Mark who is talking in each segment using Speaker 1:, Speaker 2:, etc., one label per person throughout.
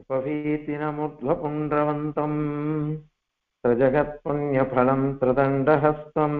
Speaker 1: उपवीतिनमुद्ध्वपुण्ड्रवन्तम् प्रजगत्पुण्यफलम् त्रिदण्डहस्तम्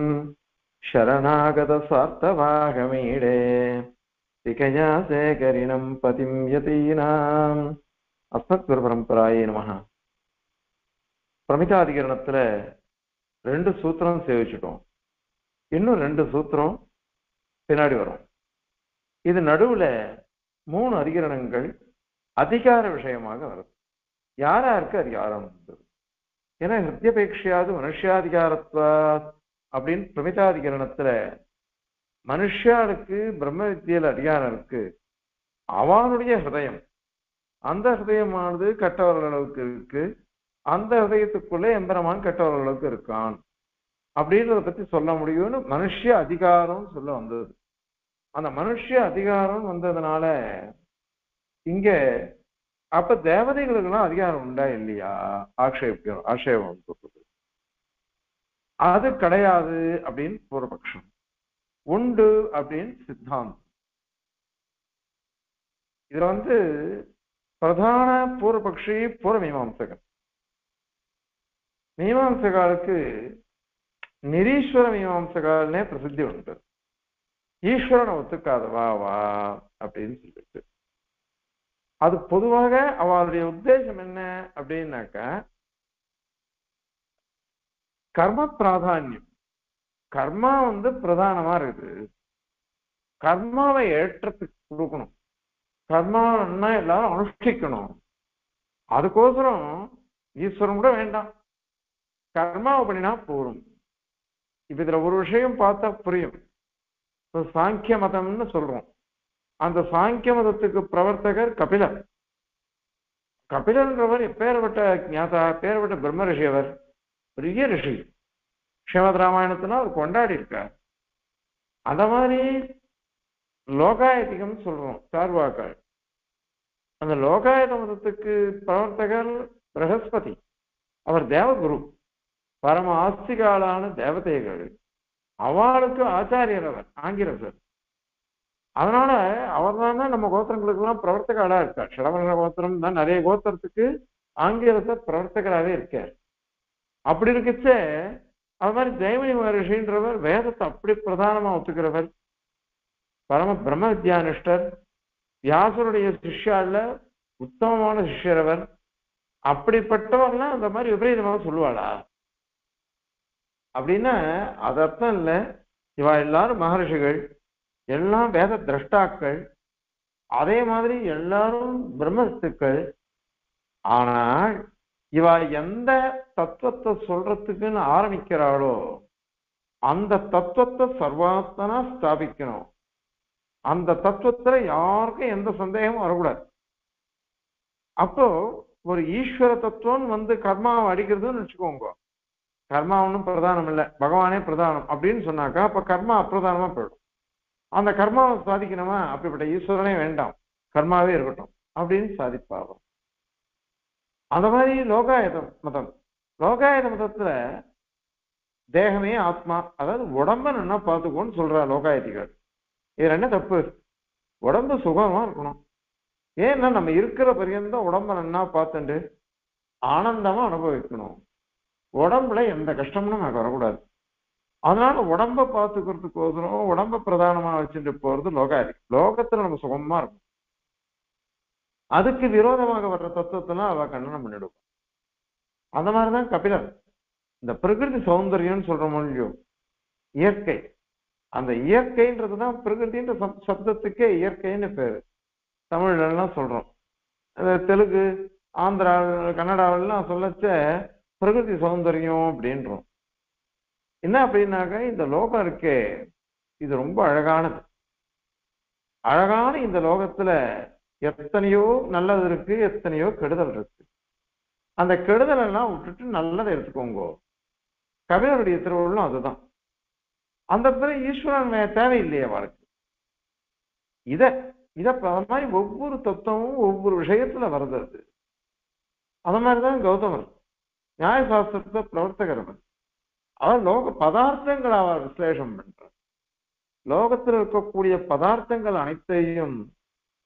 Speaker 1: शरणागतस्वार्थवाहमीडे तिकया शेखरिणम् पतिम् यतीनाम् அஸ்மத்குருபரம்பராயே நமஹ பிரமிதாதிகரணத்துல ரெண்டு சூத்திரம் சேவிச்சிட்டோம் இன்னும் ரெண்டு சூத்திரம் பின்னாடி வரும் இது நடுவுல மூணு அதிகரணங்கள் அதிகார விஷயமாக வருது யார் யாருக்கு அதிகாரம் உண்டு ஏன்னா ஹிருத்தியபேட்சையாது மனுஷாதிகாரத்வா அப்படின்னு பிரமிதாதிகரணத்துல மனுஷாளுக்கு பிரம்ம வித்தியில அதிகாரம் இருக்கு அவனுடைய ஹிருதயம் அந்த ஹிருதயமானது கட்டவர்கள் அளவுக்கு இருக்கு அந்த ஹிருதயத்துக்குள்ளே எம்பெருமான் கட்டவர்கள் அளவுக்கு இருக்கான் அப்படின்றத பத்தி சொல்ல முடியும்னு மனுஷ அதிகாரம் சொல்ல வந்தது அந்த மனுஷ அதிகாரம் வந்ததுனால இங்க அப்ப தேவதைகளுக்கெல்லாம் அதிகாரம் உண்டா இல்லையா ஆக்ஷேபிக்கிறோம் ஆக்ஷேபம் சொல்றது அது கிடையாது அப்படின்னு பூர்வபக்ஷம் உண்டு அப்படின்னு சித்தாந்தம் இதுல வந்து பிரதான பூர்வபக்ஷி பூர்வ மீமாம்சகன் மீமாம்சகாலுக்கு நிரீஸ்வர மீமாம்சகால்னே பிரசித்தி உண்டு ஈஸ்வரனை ஒத்துக்காத வா வா அப்படின்னு சொல்லிட்டு அது பொதுவாக அவளுடைய உத்தேசம் என்ன அப்படின்னாக்க கர்ம பிராதானியம் கர்மா வந்து பிரதானமா இருக்குது கர்மாவை ஏற்றத்துக்கு கொடுக்கணும் கர்மான்னா எல்லாரும் அனுஷ்டிக்கணும் அதுக்கோசரம் ஈஸ்வரன் கூட வேண்டாம் கர்மாவை பண்ணினா போரும் இப்ப இதுல ஒரு விஷயம் பார்த்தா புரியும் சாங்கிய மதம்னு சொல்றோம் அந்த சாங்கிய மதத்துக்கு பிரவர்த்தகர் கபிலர் கபிலன்றவர் எப்பேற்பட்ட ஞாதா பேர்பட்ட பிரம்ம ரிஷி அவர் பெரிய ரிஷி ஸ்ரீமத் ராமாயணத்தினா அவர் கொண்டாடி இருக்கார் அந்த மாதிரி லோகாயதிகம் சொல்றோம் சார்வாக்கள் அந்த லோகாயத மதத்துக்கு பிரவர்த்தகர் பிரகஸ்பதி அவர் தேவகுரு பரம ஆஸ்திகாலான தேவதைகள் அவளுக்கு ஆச்சாரியர் அவர் ஆங்கிரசர் அதனால அவர் தான் நம்ம கோத்திரங்களுக்கு எல்லாம் பிரவர்த்தகாலா இருக்கார் ஷடவர்ண கோத்திரம் தான் நிறைய கோத்திரத்துக்கு ஆங்கிலசர் பிரவர்த்தகராகவே இருக்கார் அப்படி இருக்கச்ச அது மாதிரி ஜெயமணி மகர்ஷின்றவர் வேதத்தை அப்படி பிரதானமா ஒத்துக்கிறவர் பரம பிரம்ம வித்யானிஷ்டர் வியாசருடைய சிஷ்யால உத்தமமான சிஷ்யர் அவர் அப்படிப்பட்டவர்லாம் அந்த மாதிரி விபரீதமாக சொல்லுவாளா அப்படின்னா அது அர்த்தம் இல்லை இவா எல்லாரும் மகர்ஷிகள் எல்லாம் வேத திரஷ்டாக்கள் அதே மாதிரி எல்லாரும் பிரம்மத்துக்கள் ஆனால் இவ எந்த தத்துவத்தை சொல்றதுக்குன்னு ஆரம்பிக்கிறாளோ அந்த தத்துவத்தை சர்வாத்தனா ஸ்தாபிக்கணும் அந்த தத்துவத்துல யாருக்கும் எந்த சந்தேகமும் வரக்கூடாது அப்போ ஒரு ஈஸ்வர தத்துவம் வந்து கர்மாவை அடிக்கிறதுன்னு வச்சுக்கோங்க கர்மா ஒன்றும் பிரதானம் இல்லை பகவானே பிரதானம் அப்படின்னு சொன்னாக்கா அப்ப கர்மா அப்பிரதானமா போயிடும் அந்த கர்மாவை சாதிக்கணுமா அப்படிப்பட்ட ஈஸ்வரனே வேண்டாம் கர்மாவே இருக்கட்டும் அப்படின்னு சாதிப்பாகும் அந்த மாதிரி லோகாயத மதம் லோகாயத மதத்துல தேகமே ஆத்மா அதாவது உடம்ப நல்லா பார்த்துக்கோன்னு சொல்றா லோகாயதிகள் இது என்ன தப்பு உடம்பு சுகமா இருக்கணும் ஏன்னா நம்ம இருக்கிற பரியந்தம் உடம்ப நன்னா பார்த்துட்டு ஆனந்தமா அனுபவிக்கணும் உடம்புல எந்த கஷ்டமும் நமக்கு வரக்கூடாது அதனால உடம்ப பார்த்துக்கிறதுக்கோசரம் உடம்ப பிரதானமா வச்சுட்டு போறது லோகாதி லோகத்துல நம்ம சுகமா இருக்கும் அதுக்கு விரோதமாக வர்ற தத்துவத்தெல்லாம் அவ கண்டனம் பண்ணிடுவோம் அந்த மாதிரிதான் கபிலர் இந்த பிரகிருதி சௌந்தரியம்னு சொல்ற மொழியோ இயற்கை அந்த இயற்கைன்றதுதான் பிரகிருதின்ற சப்தத்துக்கே இயற்கைன்னு பேரு தமிழ்ல எல்லாம் சொல்றோம் தெலுங்கு ஆந்திரா கன்னடாவிலாம் சொல்லச்ச பிரகிருதி சௌந்தரியம் அப்படின்றோம் என்ன அப்படின்னாக்க இந்த லோகம் இருக்கே இது ரொம்ப அழகானது அழகான இந்த லோகத்துல எத்தனையோ நல்லது இருக்கு எத்தனையோ கெடுதல் இருக்கு அந்த கெடுதல் எல்லாம் விட்டுட்டு நல்லதை எடுத்துக்கோங்க கபிலருடைய திருவுள்ளம் அதுதான் அந்த இடத்துல ஈஸ்வரன் தேவையில்லையே அவளுக்கு இத இத அது மாதிரி ஒவ்வொரு தத்துவமும் ஒவ்வொரு விஷயத்துல வருது அது அது மாதிரிதான் கௌதமர் நியாயசாஸ்திரத்தை பிரவர்த்தகர் அவர் அவர் லோக பதார்த்தங்களை அவர் விசலேஷம் பண்றார் லோகத்தில் இருக்கக்கூடிய பதார்த்தங்கள் அனைத்தையும்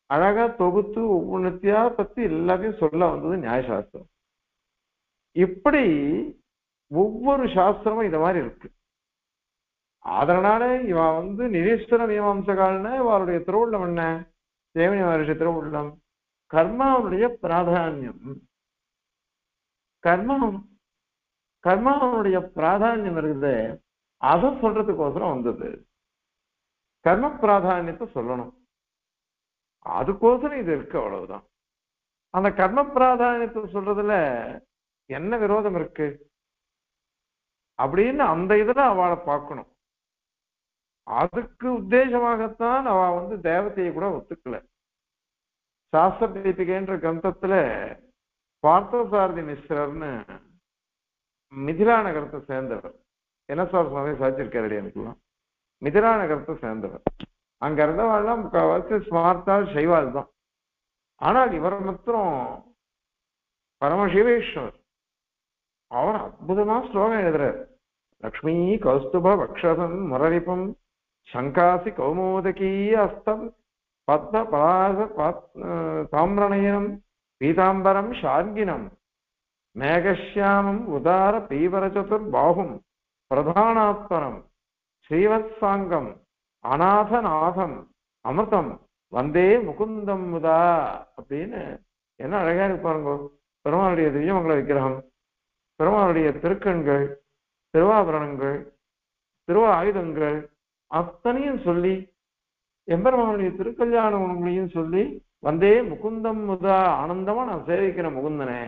Speaker 1: அழகா தொகுத்து ஒவ்வொன்றத்தையா பத்தி எல்லாத்தையும் சொல்ல வந்தது நியாயசாஸ்திரம் இப்படி ஒவ்வொரு சாஸ்திரமும் இந்த மாதிரி இருக்கு அதனால இவன் வந்து நிரீஸ்வர மீமாம்சகால்னா இவருடைய திருவுள்ளம் என்ன தேவனி மகர்ஷி திருவுள்ளம் கர்மாவுடைய பிராதானியம் கர்மா கர்மாவுடைய பிராதானியம் இருக்குது அதை சொல்றதுக்கோசரம் வந்தது கர்ம பிராதானியத்தை சொல்லணும் அதுக்கோசரம் இது இருக்கு அவ்வளவுதான் அந்த கர்ம பிராதானியத்தை சொல்றதுல என்ன விரோதம் இருக்கு அப்படின்னு அந்த இதுல அவளை பார்க்கணும் அதுக்கு உத்தேசமாகத்தான் அவ வந்து தேவதையை கூட ஒத்துக்கல சாஸ்திர தீபிகைன்ற கிரந்தத்துல பார்த்தசாரதி மிஸ்ரர்னு மிதிலா நகரத்தை சேர்ந்தவர் என்ன சார் சுவாமி சாதிச்சிருக்காரு எனக்குலாம் மிதிலா நகரத்தை சேர்ந்தவர் அங்க இருந்தவாள்லாம் முக்கால்வாசி ஸ்மார்த்தால் சைவால் தான் ஆனால் இவர் மாத்திரம் பரமசிவேஸ்வர் அவர் அற்புதமா ஸ்லோகம் எழுதுறார் லக்ஷ்மி கௌஸ்துப பக்ஷசம் முரரிப்பம் சங்காசி கௌமோதகீ அஸ்தம் பத்ம பலாச தாமிரணயனம் பீதாம்பரம் ஷார்கினம் மேகஷ்யாமம் உதார பீவரச்சதுர் பாகும் பிரதானாத்மனம் ஸ்ரீவத்சாங்கம் அநாதநாதம் அமிர்தம் வந்தே முகுந்தம் முதா அப்படின்னு என்ன அழகா இருப்பாருங்க பெருமாளுடைய திவ்யமங்கல விக்கிரகம் பெருமாளுடைய திருக்கண்கள் திருவாபரணங்கள் திருவா ஆயுதங்கள் அத்தனையும் சொல்லி எம்பெருமானுடைய திருக்கல்யாண உணவுகளையும் சொல்லி வந்தே முகுந்தம் முதா ஆனந்தமா நான் சேவிக்கிற முகுந்தனே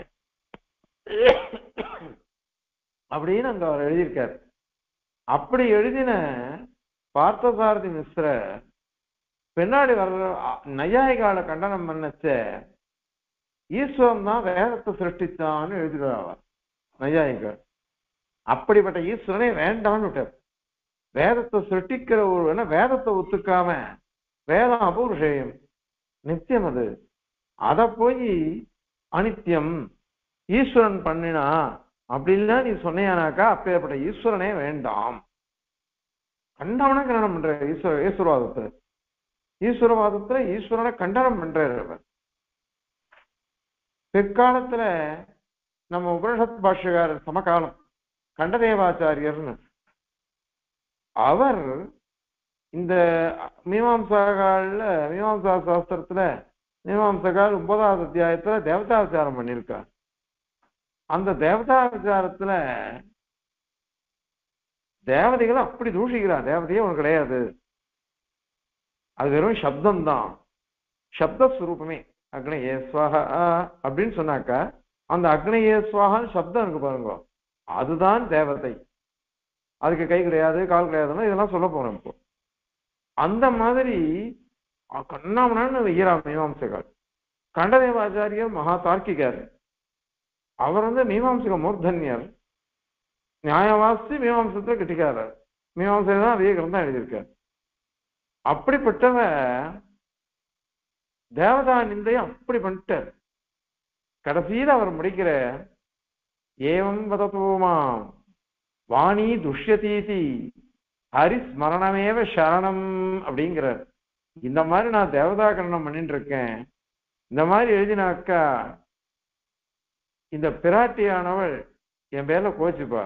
Speaker 1: அப்படின்னு அங்க அவர் எழுதியிருக்கார் அப்படி எழுதின பார்த்தசாரதி மிஸ்ர பின்னாடி வர்ற நையாயிகால கண்டனம் பண்ணச்ச ஈஸ்வரன் தான் வேதத்தை சிருஷ்டிச்சான்னு எழுதுகிறார் அவர் நையாயிகள் அப்படிப்பட்ட ஈஸ்வரனே வேண்டாம்னு விட்டார் வேதத்தை சிருஷ்டிக்கிற ஒரு வேதத்தை ஒத்துக்காம வேதம் அபூர்ஷேயம் நித்தியம் அது அத போய் அனித்தியம் ஈஸ்வரன் பண்ணினா அப்படின்னா நீ சொன்னியானாக்கா அப்பேற்பட்ட ஈஸ்வரனே வேண்டாம் கண்டவன கண்டனம் பண்ற ஈஸ்வர ஈஸ்வரவாதத்துல ஈஸ்வரவாதத்துல ஈஸ்வரனை கண்டனம் பண்றாரு அவர் பிற்காலத்துல நம்ம உபனிஷத் பாஷ்யகாரர் சமகாலம் கண்டதேவாச்சாரியர்னு அவர் இந்த மீமாம்சாகால மீமாம்சா சாஸ்திரத்துல மீமாம்சகால் ஒன்பதாவது அத்தியாயத்துல தேவதா விசாரம் பண்ணியிருக்கார் அந்த தேவதா விசாரத்துல தேவதைகளை அப்படி தூஷிக்கிறான் தேவதையே உனக்கு கிடையாது அது வெறும் சப்தம் தான் சப்தஸ்வரூபமே அக்னயே ஸ்வாஹா அப்படின்னு சொன்னாக்கா அந்த அக்னயே ஸ்வாகான்னு சப்தம் இருக்கு பாருங்க அதுதான் தேவதை அதுக்கு கை கிடையாது கால் கிடையாதுன்னா இதெல்லாம் சொல்ல போறோம் இப்போ அந்த மாதிரி கண்ணாமணான்னு வைக்கிறா மீமாம்சகால் கண்டதேவாச்சாரியர் மகா தார்க்கிகர் அவர் வந்து மீமாம்சக மூர்தன்யர் நியாயவாசி மீமாம்சத்துல கிட்டிக்காரர் மீமாம்சை தான் அதே கிரந்தம் எழுதியிருக்கார் அப்படிப்பட்டவ தேவதா நிந்தையை அப்படி பண்ணிட்டார் கடைசியில் அவர் முடிக்கிற ஏவம் வதத்தோமாம் வாணி துஷ்யதீதி ஹரிஸ்மரணமேவ சரணம் அப்படிங்கிறார் இந்த மாதிரி நான் தேவதா கரணம் பண்ணிட்டு இருக்கேன் இந்த மாதிரி எழுதினாக்கா இந்த பிராட்டியானவள் என் பேர்ல கோச்சுப்பா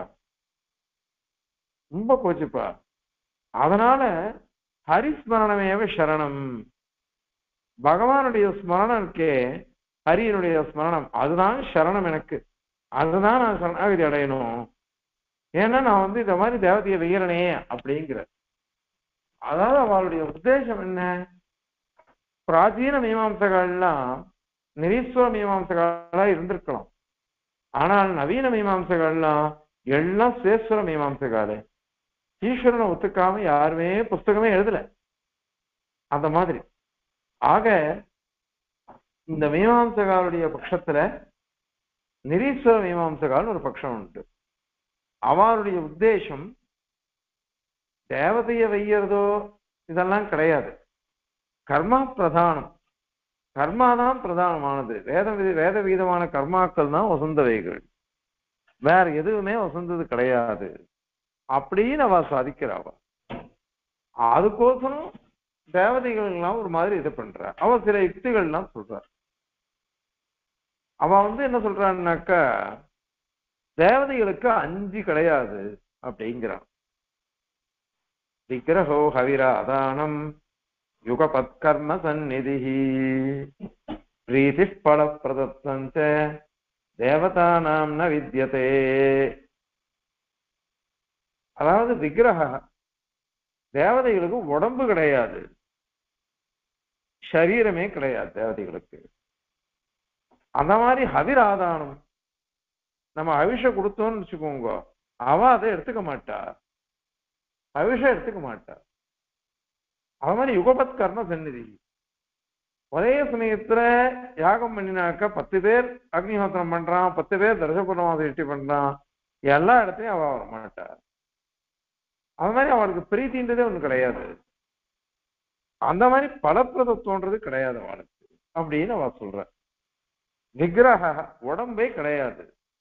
Speaker 1: ரொம்ப கோச்சுப்பா அதனால ஹரிஸ்மரணமேவ சரணம் பகவானுடைய ஸ்மரணம் இருக்கே ஹரியனுடைய ஸ்மரணம் அதுதான் சரணம் எனக்கு அதுதான் நான் சரணாகதி அடையணும் ஏன்னா நான் வந்து இந்த மாதிரி தேவதையை வெய்யறனே அப்படிங்கிற அதாவது அவளுடைய உத்தேசம் என்ன பிராச்சீன மீமாம்சகள்லாம் நிரீஸ்வர மீமாம்சகளா இருந்திருக்கலாம் ஆனால் நவீன மீமாம்சகள்லாம் எல்லாம் சேஸ்வர மீமாம்சகாலே ஈஸ்வரனை ஒத்துக்காம யாருமே புஸ்தகமே எழுதல அந்த மாதிரி ஆக இந்த மீமாம்சகாருடைய பட்சத்துல நிரீஸ்வர மீமாம்சகால் ஒரு பட்சம் உண்டு அவருடைய உத்தேசம் தேவதையை வையறதோ இதெல்லாம் கிடையாது கர்மா பிரதானம் கர்மா தான் பிரதானமானது வேத வேத வீதமான கர்மாக்கள் தான் வசந்தவைகள் வேற எதுவுமே வசந்தது கிடையாது அப்படின்னு அவ சாதிக்கிறாவ அதுக்கோசரம் தேவதைகள் எல்லாம் ஒரு மாதிரி இது பண்றா அவ சில யுக்திகள்லாம் சொல்றா அவ வந்து என்ன சொல்றான்னாக்கா தேவதைகளுக்கு அஞ்சு கிடையாது அப்படிங்கிறான் விக்கிரகோ ஹவிராதானம் யுகபத் கர்ம சந்நிதி பிரீதி பல பிரதத்தஞ்ச தேவதானாம் ந வித்யதே அதாவது விக்கிரக தேவதைகளுக்கு உடம்பு கிடையாது சரீரமே கிடையாது தேவதைகளுக்கு அந்த மாதிரி ஹவிராதானம் நம்ம அவிஷ கொடுத்தோம்னு வச்சுக்கோங்க அவ அதை எடுத்துக்க மாட்டா அவிஷம் எடுத்துக்க மாட்டா அவ மாதிரி யுகபத் கர்ம சந்நிதி ஒரே சமயத்துல யாகம் பண்ணினாக்க பத்து பேர் அக்னிஹோத்திரம் பண்றான் பத்து பேர் தர்சபூர்ணமாக சிருஷ்டி பண்றான் எல்லா இடத்தையும் அவ வர மாட்டா அது மாதிரி அவளுக்கு பிரீத்தின்றதே ஒண்ணு கிடையாது அந்த மாதிரி பலப்பிரதத்துவன்றது கிடையாது அவளுக்கு அப்படின்னு அவ சொல்ற விக்கிரக உடம்பே கிடையாது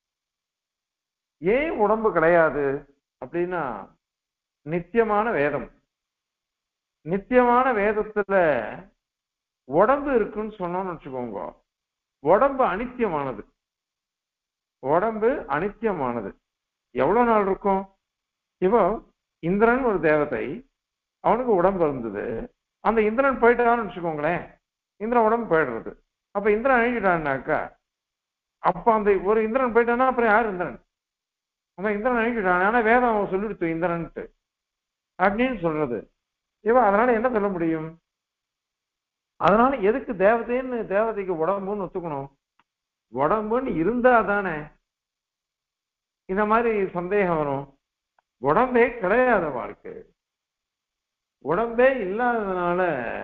Speaker 1: ஏன் உடம்பு கிடையாது அப்படின்னா நித்தியமான வேதம் நித்தியமான வேதத்துல உடம்பு இருக்குன்னு சொன்னோம்னு வச்சுக்கோங்க உடம்பு அனித்தியமானது உடம்பு அனித்தியமானது எவ்வளவு நாள் இருக்கும் இப்போ இந்திரன் ஒரு தேவதை அவனுக்கு உடம்பு இருந்தது அந்த இந்திரன் போயிட்டான்னு வச்சுக்கோங்களேன் இந்திரன் உடம்பு போயிடுறது அப்ப இந்திரன் அழிக்கிட்டான்னாக்கா அப்ப அந்த ஒரு இந்திரன் போயிட்டான்னா அப்புறம் யார் இந்திரன் அந்த இந்திரன் அழிக்கிட்டான் ஆனா வேதம் அவன் சொல்லிடுத்து இந்திரன்ட்டு அப்படின்னு சொல்றது இவன் அதனால என்ன சொல்ல முடியும் அதனால எதுக்கு தேவதைன்னு தேவதைக்கு உடம்புன்னு ஒத்துக்கணும் உடம்புன்னு இருந்தா தானே இந்த மாதிரி சந்தேகம் வரும் உடம்பே கிடையாத வாழ்க்கை உடம்பே இல்லாததுனால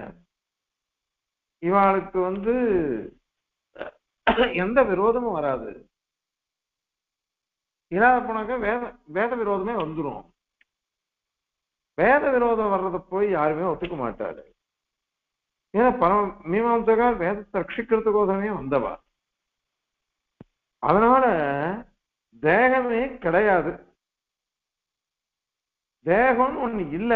Speaker 1: இவாளுக்கு வந்து எந்த விரோதமும் வராது இல்லாத போனாக்க வேத வேத விரோதமே வந்துடும் வேத விரோதம் வர்றத போய் யாருமே ஒத்துக்க மாட்டாரு ஏன்னா பரம மீமாம்சகார் வேதத்தை ரட்சிக்கிறதுக்கோசரமே வந்தவா அதனால தேகமே கிடையாது தேகம்னு ஒண்ணு இல்ல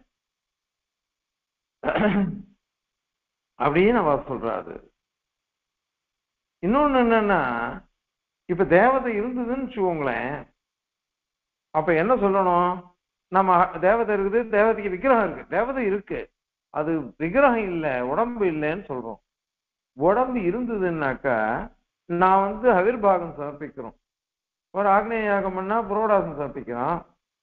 Speaker 1: அப்படின்னு அவ சொல்றாரு இன்னொன்னு என்னன்னா இப்ப தேவதை இருந்ததுன்னு வச்சுக்கோங்களேன் அப்ப என்ன சொல்லணும் நம்ம தேவதை இருக்குது தேவதைக்கு விக்கிரகம் இருக்கு தேவதை இருக்கு அது விக்கிரகம் இல்ல உடம்பு இல்லைன்னு சொல்றோம் உடம்பு இருந்ததுன்னாக்கா நான் வந்து அவிர்பாகம் சமர்ப்பிக்கிறோம் ஒரு ஆக்னேய யாகம் பண்ணா புரோடாசம் சமர்ப்பிக்கிறான்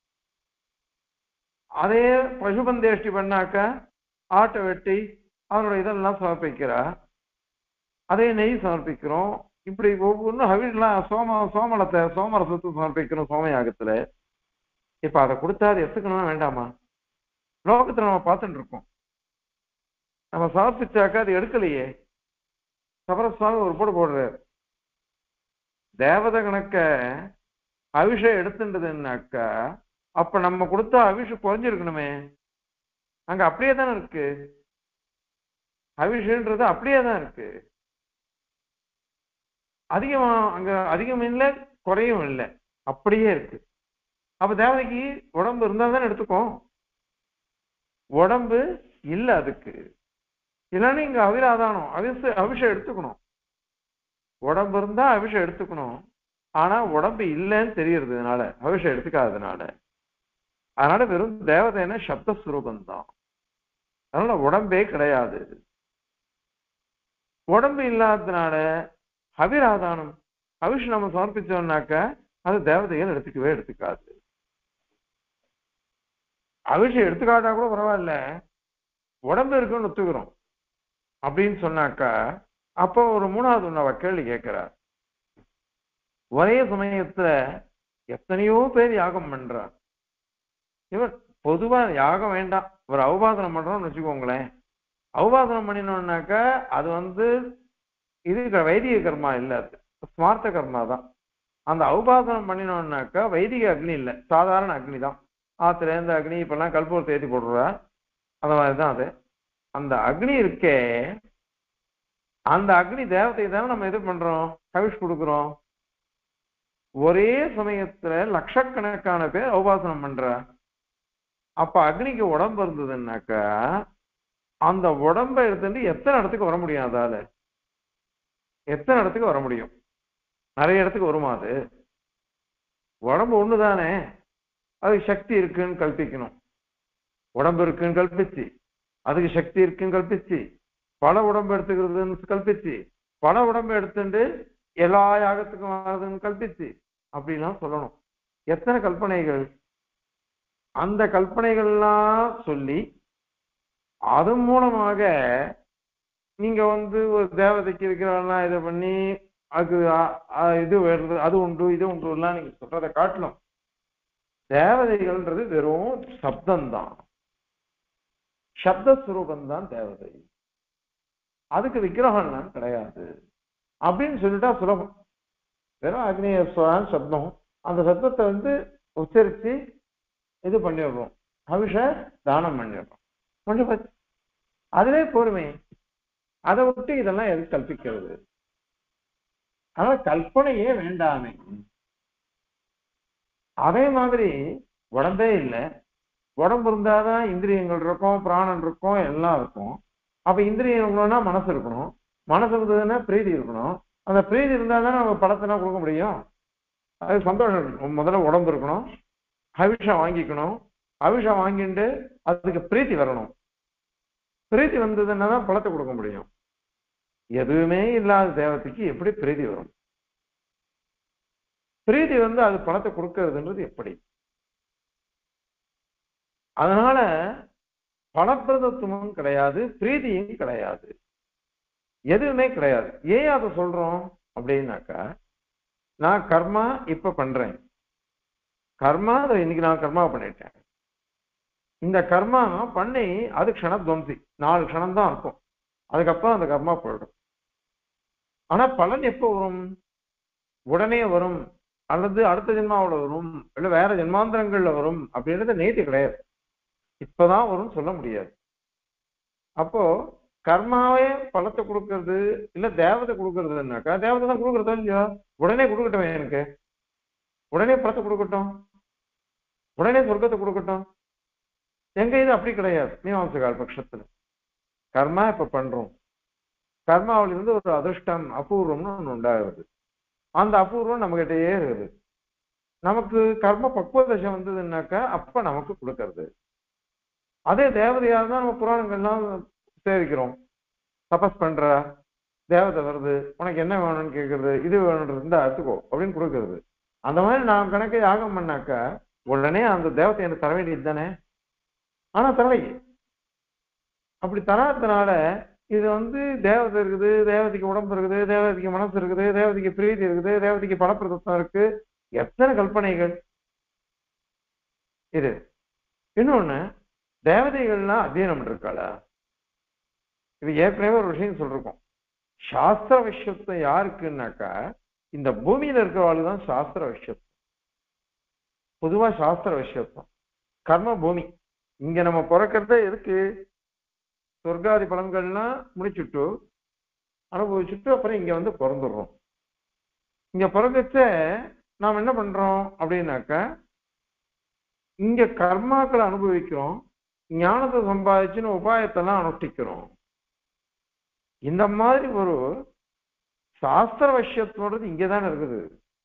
Speaker 1: அதே பசுபந்தேஷ்டி பண்ணாக்கா ஆட்டை வெட்டி அவனோட இதெல்லாம் சமர்ப்பிக்கிறா அதே நெய் சமர்ப்பிக்கிறோம் இப்படி ஒவ்வொன்றும் ஹவிலாம் சோம சோமலத்தை சோமரசத்தை சமர்ப்பிக்கிறோம் சோமயாகத்துல இப்ப அதை கொடுத்தா அது எடுத்துக்கணுமா வேண்டாமா லோகத்துல நம்ம பார்த்துட்டு இருக்கோம் நம்ம சமர்ப்பிச்சாக்கா அது எடுக்கலையே சபரசுவாமி ஒரு போடு போடுறாரு தேவத கணக்க அவிஷம் எடுத்துட்டதுன்னாக்கா அப்ப நம்ம கொடுத்த அவிஷம் குறைஞ்சிருக்கணுமே அங்க அப்படியே தானே இருக்கு அவிஷன்றது அப்படியே தான் இருக்கு அதிகமா அங்க அதிகம் இல்லை குறையும் இல்லை அப்படியே இருக்கு அப்ப தேவதைக்கு உடம்பு இருந்தா தானே எடுத்துக்கும் உடம்பு இல்லை அதுக்கு இல்லைன்னா இங்க அவிராதானம் அவிச அபிஷம் எடுத்துக்கணும் உடம்பு இருந்தா அபிஷம் எடுத்துக்கணும் ஆனா உடம்பு இல்லைன்னு தெரியறதுனால அபிஷம் எடுத்துக்காததுனால அதனால வெறும் தேவதைன்னா சப்தஸ்வரூபம் தான் அதனால உடம்பே கிடையாது உடம்பு இல்லாததுனால அபிராதானம் அபிஷம் நம்ம சமர்ப்பிச்சோம்னாக்க அது தேவதைகள் எடுத்துக்கவே எடுத்துக்காது அபிஷம் எடுத்துக்காட்டா கூட பரவாயில்ல உடம்பு இருக்குன்னு ஒத்துக்கிறோம் அப்படின்னு சொன்னாக்கா அப்போ ஒரு மூணாவது ஒண்ணு அவ கேள்வி கேட்கிறார் ஒரே சமயத்துல எத்தனையோ பேர் யாகம் பண்றா இவர் பொதுவா யாகம் வேண்டாம் ஒரு அவுபாதனம் பண்றோம்னு வச்சுக்கோங்களேன் அவுபாதனம் பண்ணினோம்னாக்கா அது வந்து இது வைதிக கர்மா இல்ல அது ஸ்மார்த்த கர்மா தான் அந்த அவுபாதனம் பண்ணினோம்னாக்கா வைதிக அக்னி இல்லை சாதாரண அக்னி தான் ஆத்துல இருந்து அக்னி இப்பெல்லாம் கல்பூரத்தை ஏற்றி போடுறா அந்த மாதிரி தான் அது அந்த அக்னி இருக்கே அந்த அக்னி தேவத்தை தானே நம்ம இது பண்றோம் கவிஷ் கொடுக்குறோம் ஒரே சமயத்துல லட்சக்கணக்கான பேர் உபாசனம் பண்ற அப்ப அக்னிக்கு உடம்பு இருந்ததுன்னாக்கா அந்த உடம்பை எடுத்துட்டு எத்தனை இடத்துக்கு வர முடியும் அதால எத்தனை இடத்துக்கு வர முடியும் நிறைய இடத்துக்கு வருமா அது உடம்பு ஒண்ணுதானே அதுக்கு சக்தி இருக்குன்னு கல்பிக்கணும் உடம்பு இருக்குன்னு கல்பிச்சு அதுக்கு சக்தி இருக்குன்னு கல்பிச்சு பல உடம்பு எடுத்துக்கிறதுன்னு கல்பிச்சு பல உடம்பு எடுத்துட்டு எல்லா யாகத்துக்கும் வர்றதுன்னு கல்பிச்சு அப்படிலாம் சொல்லணும் எத்தனை கல்பனைகள் அந்த கல்பனைகள்லாம் சொல்லி அது மூலமாக நீங்க வந்து ஒரு தேவதைக்கு இருக்கிறவெல்லாம் இதை பண்ணி அது அ- அ- இது வருது அது உண்டு இது உண்டு எல்லாம் நீங்க சொல்றதை காட்டணும் தேவதைகள்ன்றது வெறும் சப்தம்தான் சப்தஸ்வரூபம் தான் தேவதை அதுக்கு விக்கிரகம்லாம் கிடையாது அப்படின்னு சொல்லிட்டா சுலபம் வெறும் அக்னிய ஸ்வரான் சப்தம் அந்த சப்தத்தை வந்து உச்சரிச்சு இது பண்ணிடுறோம் அபிஷ தானம் பண்ணிடுறோம் கொஞ்சம் பத்து அதுவே பொறுமை அதை விட்டு இதெல்லாம் எது கல்பிக்கிறது அதனால கல்பனையே வேண்டாமே அதே மாதிரி உடம்பே இல்லை உடம்பு இருந்தாதான் இந்திரியங்கள் இருக்கும் பிராணன் இருக்கும் எல்லாம் இருக்கும் அப்ப இந்திரியம் இருக்கணும்னா மனசு இருக்கணும் மனசு இருந்ததுன்னா பிரீதி இருக்கணும் அந்த பிரீதி இருந்தா தானே நம்ம படத்தெல்லாம் கொடுக்க முடியும் அது சந்தோஷம் இருக்கணும். முதல்ல உடம்பு இருக்கணும் அபிஷம் வாங்கிக்கணும் அபிஷம் வாங்கிட்டு அதுக்கு பிரீத்தி வரணும் பிரீத்தி வந்ததுன்னா தான் பழத்தை கொடுக்க முடியும் எதுவுமே இல்லாத தேவதைக்கு எப்படி பிரீதி வரும் பிரீதி வந்து அது பணத்தை கொடுக்கறதுன்றது எப்படி அதனால பணப்பிரதத்துவமும் கிடையாது பிரீதியும் கிடையாது எதுவுமே கிடையாது ஏன் அதை சொல்றோம் அப்படின்னாக்கா நான் கர்மா இப்ப பண்றேன் கர்மா அதை இன்னைக்கு நான் கர்மா பண்ணிட்டேன் இந்த கர்மா பண்ணி அது க்ஷணத்வம்சி நாலு க்ஷணம் தான் இருக்கும் அதுக்கப்புறம் அந்த கர்மா போயிடும் ஆனா பலன் எப்போ வரும் உடனே வரும் அல்லது அடுத்த ஜென்மாவோட வரும் இல்ல வேற ஜென்மாந்திரங்கள்ல வரும் அப்படின்றது நேத்தி கிடையாது இப்பதான் வரும்னு சொல்ல முடியாது அப்போ கர்மாவே பலத்தை கொடுக்கறது இல்ல தேவதை கொடுக்கறதுனாக்கா தேவதை தான் கொடுக்கறதோ இல்லையோ உடனே கொடுக்கட்டும் எனக்கு உடனே பலத்தை கொடுக்கட்டும் உடனே சொர்க்கத்தை கொடுக்கட்டும் எங்க இது அப்படி கிடையாது மீமாம்சகால் பட்சத்துல கர்மா இப்ப பண்றோம் கர்மாவில இருந்து ஒரு அதிர்ஷ்டம் அபூர்வம்னு ஒண்ணு உண்டாகுது அந்த அபூர்வம் நம்ம கிட்டயே இருக்குது நமக்கு கர்ம பக்குவ தசை வந்ததுன்னாக்கா அப்ப நமக்கு கொடுக்கறது அதே தேவதையா இருந்தா நம்ம புராணங்கள்லாம் சேவிக்கிறோம் தபஸ் பண்ற தேவதை வருது உனக்கு என்ன வேணும்னு கேட்கறது இது வேணும்னு இருந்தா எடுத்துக்கோ அப்படின்னு கொடுக்கறது அந்த மாதிரி நான் கணக்கை யாகம் பண்ணாக்கா உடனே அந்த தேவதை எனக்கு தர வேண்டியது தானே ஆனா தரலையே அப்படி தராதனால இது வந்து தேவதை இருக்குது தேவதைக்கு உடம்பு இருக்குது தேவதைக்கு மனசு இருக்குது தேவதைக்கு பிரீதி இருக்குது தேவதைக்கு பலப்பிரதம் இருக்கு எத்தனை கல்பனைகள் இது இன்னொன்னு தேவதைகள்லாம் அத்தியனம் இருக்காளா இது ஏற்கனவே ஒரு விஷயம் சொல்லிருக்கோம் சாஸ்திர விஷயத்தை யாருக்குன்னாக்கா இந்த பூமியில இருக்கிறவாள் தான் சாஸ்திர விஷயம் பொதுவா சாஸ்திர விஷயத்தம் கர்ம பூமி இங்க நம்ம பிறக்கிறதே எதுக்கு சொர்க்காதி பலன்கள்லாம் முடிச்சுட்டு அனுபவிச்சுட்டு அப்புறம் இங்க வந்து பிறந்துடுறோம் இங்க பிறந்துச்ச நாம் என்ன பண்றோம் அப்படின்னாக்கா இங்க கர்மாக்களை அனுபவிக்கிறோம் ஞானத்தை சம்பாதிச்சுன்னு உபாயத்தெல்லாம் அனுஷ்டிக்கிறோம் இந்த மாதிரி ஒரு சாஸ்திர விஷயத்தோடது இங்கதான் இருக்குது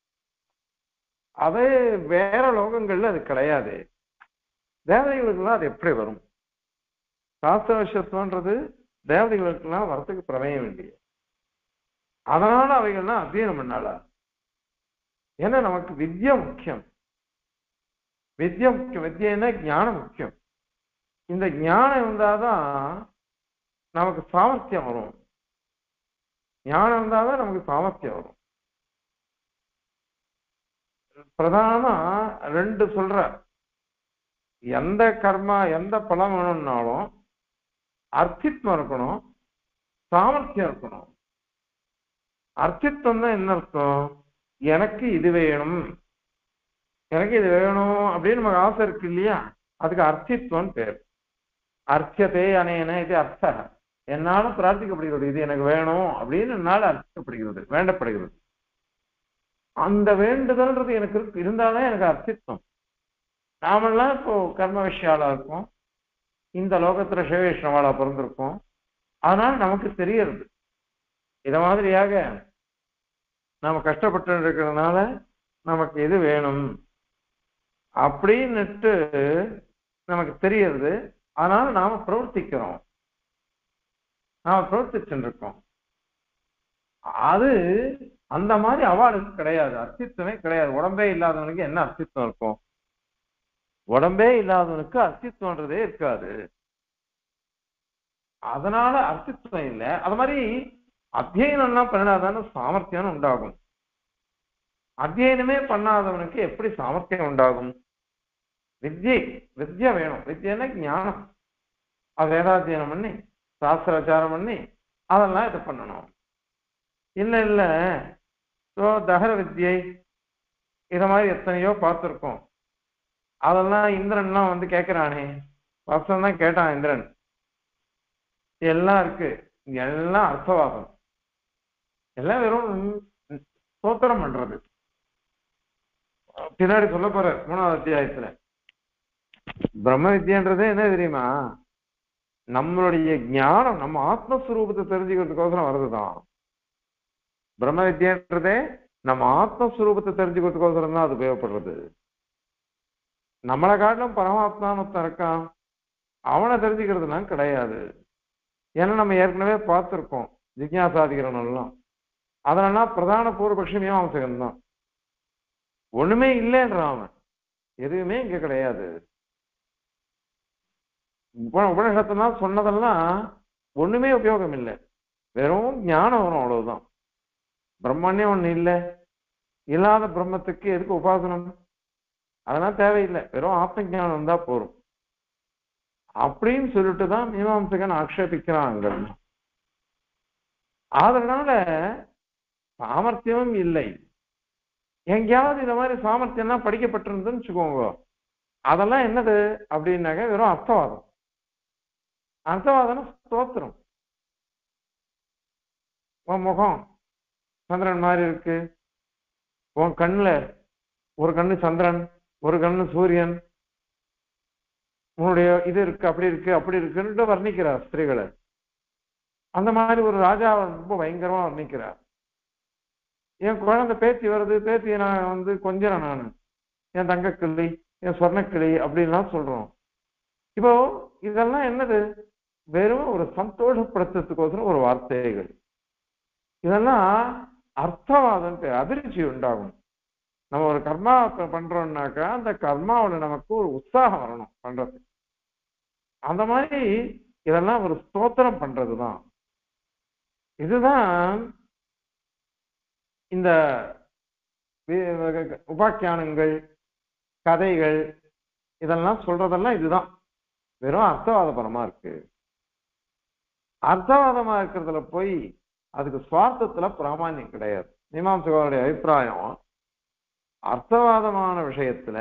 Speaker 1: அதே வேற லோகங்கள்ல அது கிடையாது தேவதைகளுக்கெல்லாம் அது எப்படி வரும் சாஸ்திர விஷயத்துவன்றது தேவதைகளுக்கெல்லாம் வரத்துக்கு பிரமேயம் இல்லையே அதனால அவைகள்லாம் அத்தியனம் பண்ணால ஏன்னா நமக்கு வித்யா முக்கியம் வித்யா முக்கியம் வித்யன்னா ஞானம் முக்கியம் இந்த ஞானம் இருந்தாதான் நமக்கு சாமர்த்தியம் வரும் ஞானம் இருந்தாதான் நமக்கு சாமர்த்தியம் வரும் பிரதானமா ரெண்டு சொல்ற எந்த கர்மா எந்த பலம் வேணும்னாலும் அர்த்தித்வம் இருக்கணும் சாமர்த்தியம் இருக்கணும் அர்த்தித்வம் தான் என்ன அர்த்தம் எனக்கு இது வேணும் எனக்கு இது வேணும் அப்படின்னு நமக்கு ஆசை இருக்கு இல்லையா அதுக்கு அர்த்தித்வம் பேர் அர்த்தியதே அனேன இது அர்த்த என்னால பிரார்த்திக்கப்படுகிறது இது எனக்கு வேணும் அப்படின்னு என்னால அர்த்தப்படுகிறது வேண்டப்படுகிறது அந்த வேண்டுதல்ன்றது எனக்கு இருக்கு இருந்தாதான் எனக்கு அர்த்தித்வம் நாமெல்லாம் இப்போ கர்ம விஷயாலா இருக்கோம் இந்த லோகத்துல சிவவைஷ்ணவாளா பிறந்திருக்கோம் அதனால நமக்கு தெரியறது இத மாதிரியாக நாம கஷ்டப்பட்டு இருக்கிறதுனால நமக்கு எது வேணும் அப்படின்னுட்டு நமக்கு தெரியறது அதனால நாம பிரவர்த்திக்கிறோம் நாம பிரவர்த்திச்சுட்டு இருக்கோம் அது அந்த மாதிரி அவார்டுக்கு கிடையாது அஸ்தித்வமே கிடையாது உடம்பே இல்லாதவனுக்கு என்ன அஸ்தித்வம் இருக்கும் உடம்பே இல்லாதவனுக்கு அஸ்தித்வன்றதே இருக்காது அதனால அஸ்தித்வம் இல்லை அது மாதிரி அத்தியனம்லாம் பண்ணினாதானே சாமர்த்தியம் உண்டாகும் அத்தியனமே பண்ணாதவனுக்கு எப்படி சாமர்த்தியம் உண்டாகும் வித்யை வித்யா வேணும் வித்யன்னா ஞானம் அது வேதாத்தியனம் பண்ணி சாஸ்திராச்சாரம் பண்ணி அதெல்லாம் இது பண்ணணும் இல்ல இல்ல ஸோ தகர வித்யை இத மாதிரி எத்தனையோ பார்த்துருக்கோம் அதெல்லாம் இந்திரன்லாம் வந்து கேட்கிறானே வருஷம் தான் கேட்டான் இந்திரன் எல்லாம் இருக்கு எல்லாம் அர்த்தவாதம் எல்லாம் வெறும் சோத்திரம் பண்றது பின்னாடி சொல்ல போற மூணாவது அத்தியாயத்துல பிரம்ம வித்யான்றதே என்ன தெரியுமா நம்மளுடைய ஞானம் நம்ம ஆத்மஸ்வரூபத்தை தெரிஞ்சுக்கிறதுக்கோசரம் வருதுதான் பிரம்ம வித்யான்றதே நம்ம ஆத்மஸ்வரூபத்தை தெரிஞ்சுக்கிறதுக்கோசரம் தான் அது உபயோகப்படுறது நம்மளை காட்டிலும் பரமாத்மான்னு ஒருத்தன் இருக்கான் அவனை தெரிஞ்சுக்கிறதுலாம் கிடையாது ஏன்னா நம்ம ஏற்கனவே பார்த்துருக்கோம் ஜிக்யாசாதிகரணம்லாம் அதனால பிரதான பூர்வபக்ஷ மீமாம்சகன் தான் ஒண்ணுமே இல்லைன்றான் அவன் எதுவுமே இங்க கிடையாது உப- உபனிஷத்தெல்லாம் சொன்னதெல்லாம் ஒண்ணுமே உபயோகம் இல்லை வெறும் ஞானம் வரும் அவ்வளவுதான் பிரம்மன்னே ஒண்ணு இல்லை இல்லாத பிரம்மத்துக்கு எதுக்கு உபாசனம் அதெல்லாம் தேவையில்லை வெறும் ஆத்ம ஞானம் இருந்தா போரும் அப்படின்னு சொல்லிட்டு தான் மீமாம்சகன் ஆக்ஷேபிக்கிறான் அங்க அதனால சாமர்த்தியமும் இல்லை எங்கேயாவது இந்த மாதிரி சாமர்த்தியம்லாம் படிக்கப்பட்டிருந்ததுன்னு வச்சுக்கோங்க அதெல்லாம் என்னது அப்படின்னாக்க வெறும் அர்த்தவாதம் அர்த்தவாதம் ஸ்தோத்திரம் உன் முகம் சந்திரன் மாதிரி இருக்கு உன் கண்ணுல ஒரு கண்ணு சந்திரன் ஒரு கண்ணு சூரியன் உன்னுடைய இது இருக்கு அப்படி இருக்கு அப்படி இருக்குன்னு வர்ணிக்கிறார் ஸ்திரீகளை அந்த மாதிரி ஒரு ராஜா ரொம்ப பயங்கரமா வர்ணிக்கிறார் என் குழந்தை பேத்தி வருது பேத்தியை நான் வந்து கொஞ்சறேன் நான் என் தங்க கிளி என் சொர்ண கிளி அப்படின்லாம் சொல்றோம் இப்போ இதெல்லாம் என்னது வெறும் ஒரு சந்தோஷப்படுத்துறதுக்கோசரம் ஒரு வார்த்தைகள் இதெல்லாம் அர்த்தவாதம் பேர். அதிர்ச்சி உண்டாகும் நம்ம ஒரு கர்மா ப- பண்றோம்னாக்கா அந்த கர்மாவுல நமக்கு ஒரு உற்சாகம் வரணும் பண்றது அந்த மாதிரி இதெல்லாம் ஒரு ஸ்தோத்திரம் பண்றதுதான் இதுதான் இந்த வி- வ- உபாக்கியானங்கள் கதைகள் இதெல்லாம் சொல்றதெல்லாம் இதுதான் வெறும் அர்த்தவாதபரமா இருக்கு அர்த்தவாதமா இருக்கிறதுல போய் அதுக்கு சுவார்த்தத்துல பிராமான்யம் கிடையாது மீமாம்சகருடைய அபிப்பிராயம் அர்த்தவாதமான விஷயத்துல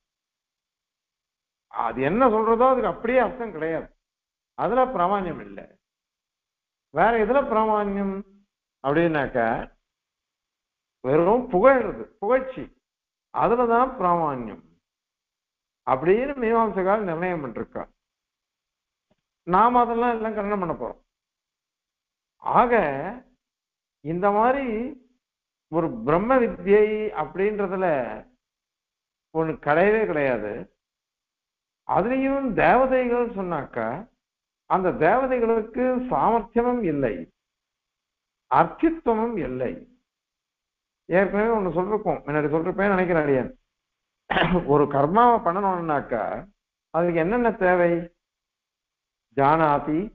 Speaker 1: அது என்ன சொல்றதோ அதுக்கு அப்படியே அர்த்தம் கிடையாது அதுல பிராமான்யம் இல்லை வேற எதுல பிராமான்யம் அப்படின்னாக்க வெறும் புகழ்றது புகழ்ச்சி அதுலதான் பிராமான்யம் அப்படின்னு மீமாம்சகால் நிர்ணயம் பண்ணிருக்கா நாம் அதெல்லாம் எல்லாம் கண்டனம் பண்ண போறோம் ஆக இந்த மாதிரி ஒரு பிரம்ம வித்யை அப்படின்றதுல ஒண்ணு கிடையவே கிடையாது அதுலயும் தேவதைகள் சொன்னாக்கா அந்த தேவதைகளுக்கு சாமர்த்தியமும் இல்லை அர்த்தித்துவமும் இல்லை ஏற்கனவே ஒண்ணு சொல்லிருக்கோம் முன்னாடி சொல்லிருப்பேன் நினைக்கிறேன் அடியேன் ஒரு கர்மாவை பண்ணணும்னாக்கா அதுக்கு என்னென்ன தேவை ஜானாதி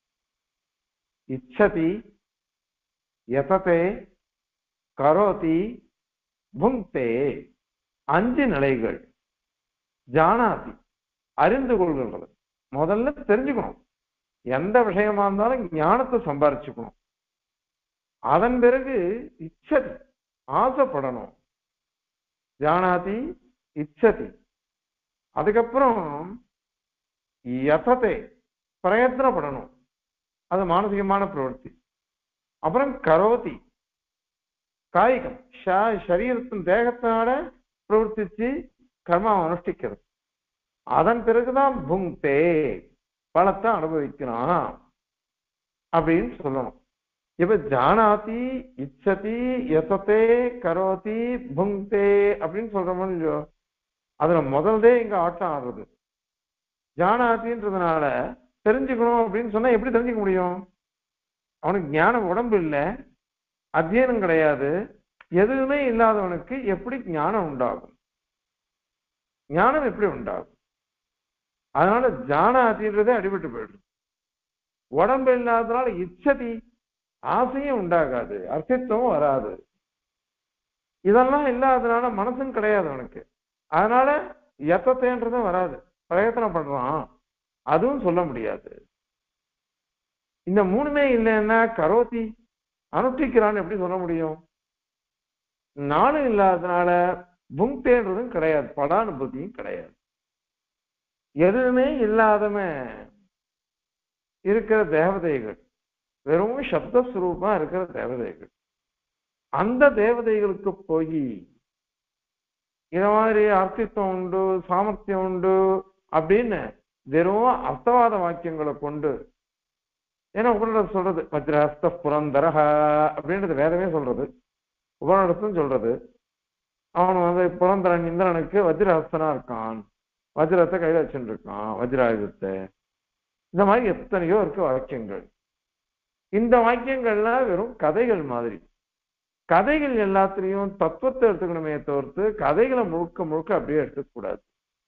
Speaker 1: இச்சதி யததே கரோதி புங்தே அஞ்சு நிலைகள் ஜானாதி அறிந்து கொள்கிறது முதல்ல தெரிஞ்சுக்கணும் எந்த விஷயமா இருந்தாலும் ஞானத்தை சம்பாரிச்சுக்கணும் அதன் பிறகு இச்சதி ஆசைப்படணும் ஜானாதி இச்சதி அதுக்கப்புறம் யதத்தை பிரயத்தனப்படணும் அது மானசிகமான பிரவൃத்தி அப்புறம் கரோதி காய்கம் ஷ- சரீரத்தின் தேகத்தினால பிரவர்த்திச்சு கர்மாவை அனுஷ்டிக்கிறது அதன் பிறகுதான் புங்தே பலத்தை அனுபவிக்கிறான் அப்படின்னு சொல்லணும் இப்ப ஜானாதி இச்சதி எசத்தே கரோதி புங்தே அப்படின்னு சொல்றோமோ இல்லையோ அதுல முதல்தே இங்க ஆட்டம் ஆடுறது ஜானாத்தின்றதுனால தெரிஞ்சுக்கணும் அப்படின்னு சொன்னா எப்படி தெரிஞ்சுக்க முடியும் அவனுக்கு ஞானம் உடம்பு இல்லை அத்தியனம் கிடையாது எதுவுமே இல்லாதவனுக்கு எப்படி ஞானம் உண்டாகும் ஞானம் எப்படி உண்டாகும் அதனால ஜானாத்தின்றதே அடிபட்டு போயிடும் உடம்பு இல்லாதனால இச்சதி ஆசையும் உண்டாகாது அர்த்தத்துவம் வராது இதெல்லாம் இல்லாதனால மனசும் கிடையாது அவனுக்கு அதனால எத்தத்தைன்றதும் வராது பிரயத்தனம் பண்றான் அதுவும் சொல்ல முடியாது இந்த மூணுமே இல்லைன்னா கரோத்தி அனுஷ்டிக்கிறான்னு எப்படி சொல்ல முடியும் நானும் இல்லாதனால புங்தேன்றதும் கிடையாது படானுபூதியும் கிடையாது எதுவுமே இல்லாதவன் இருக்கிற தேவதைகள் வெறும் சப்தஸ்வரூபமா இருக்கிற தேவதைகள் அந்த தேவதைகளுக்கு போய் இத மாதிரி அர்த்தித்வம் உண்டு சாமர்த்தியம் உண்டு அப்படின்னு வெறும் அர்த்தவாத வாக்கியங்களை கொண்டு ஏன்னா உபநிடத்து சொல்றது வஜ்ரஹஸ்த புரந்தரஹ அப்படின்றது வேதமே சொல்றது உபநிடத்தும் சொல்றது அவன் வந்து புரந்தரன் இந்திரனுக்கு வஜ்ரஹஸ்தனா இருக்கான் வஜ்ரத்தை கையில வச்சுட்டு இருக்கான் வஜ்ராயுதத்தை இந்த மாதிரி எத்தனையோ இருக்கு வாக்கியங்கள் இந்த வாக்கியங்கள்லாம் வெறும் கதைகள் மாதிரி கதைகள் எல்லாத்துலயும் தத்துவத்தை எடுத்துக்கணுமே தவிர்த்து கதைகளை முழுக்க முழுக்க அப்படியே எடுத்துக்க கூடாது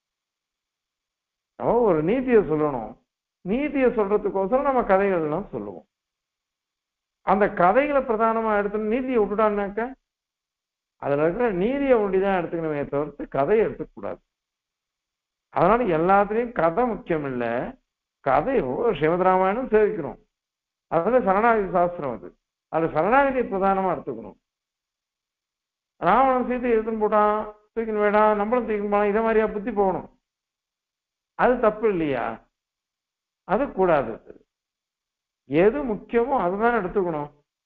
Speaker 1: நம்ம ஒரு நீதியை சொல்லணும் நீதியை சொல்றதுக்கோசரம் நம்ம கதைகள் எல்லாம் சொல்லுவோம் அந்த கதைகளை பிரதானமா எடுத்து நீதியை விட்டுட்டான்னாக்க அதுல இருக்கிற நீதியை ஒண்டிதான் எடுத்துக்கணுமே தவிர்த்து கதையை எடுத்துக்க கூடாது அதனால எல்லாத்துலயும் கதை முக்கியம் இல்ல கதை ஸ்ரீமத் ராமாயணம் சேவிக்கணும் அதுல சரணாகதி சாஸ்திரம் அது அது சரணாகதியை பிரதானமா எடுத்துக்கணும் ராவணன் சீத்தை எடுத்துன்னு போட்டான் தூக்கின்னு வேடாம் நம்மளும் தூக்கின்னு போனா இதை மாதிரியா புத்தி போகணும் அது தப்பு இல்லையா அது கூடாது எது முக்கியமோ அதுதான் எடுத்துக்கணும்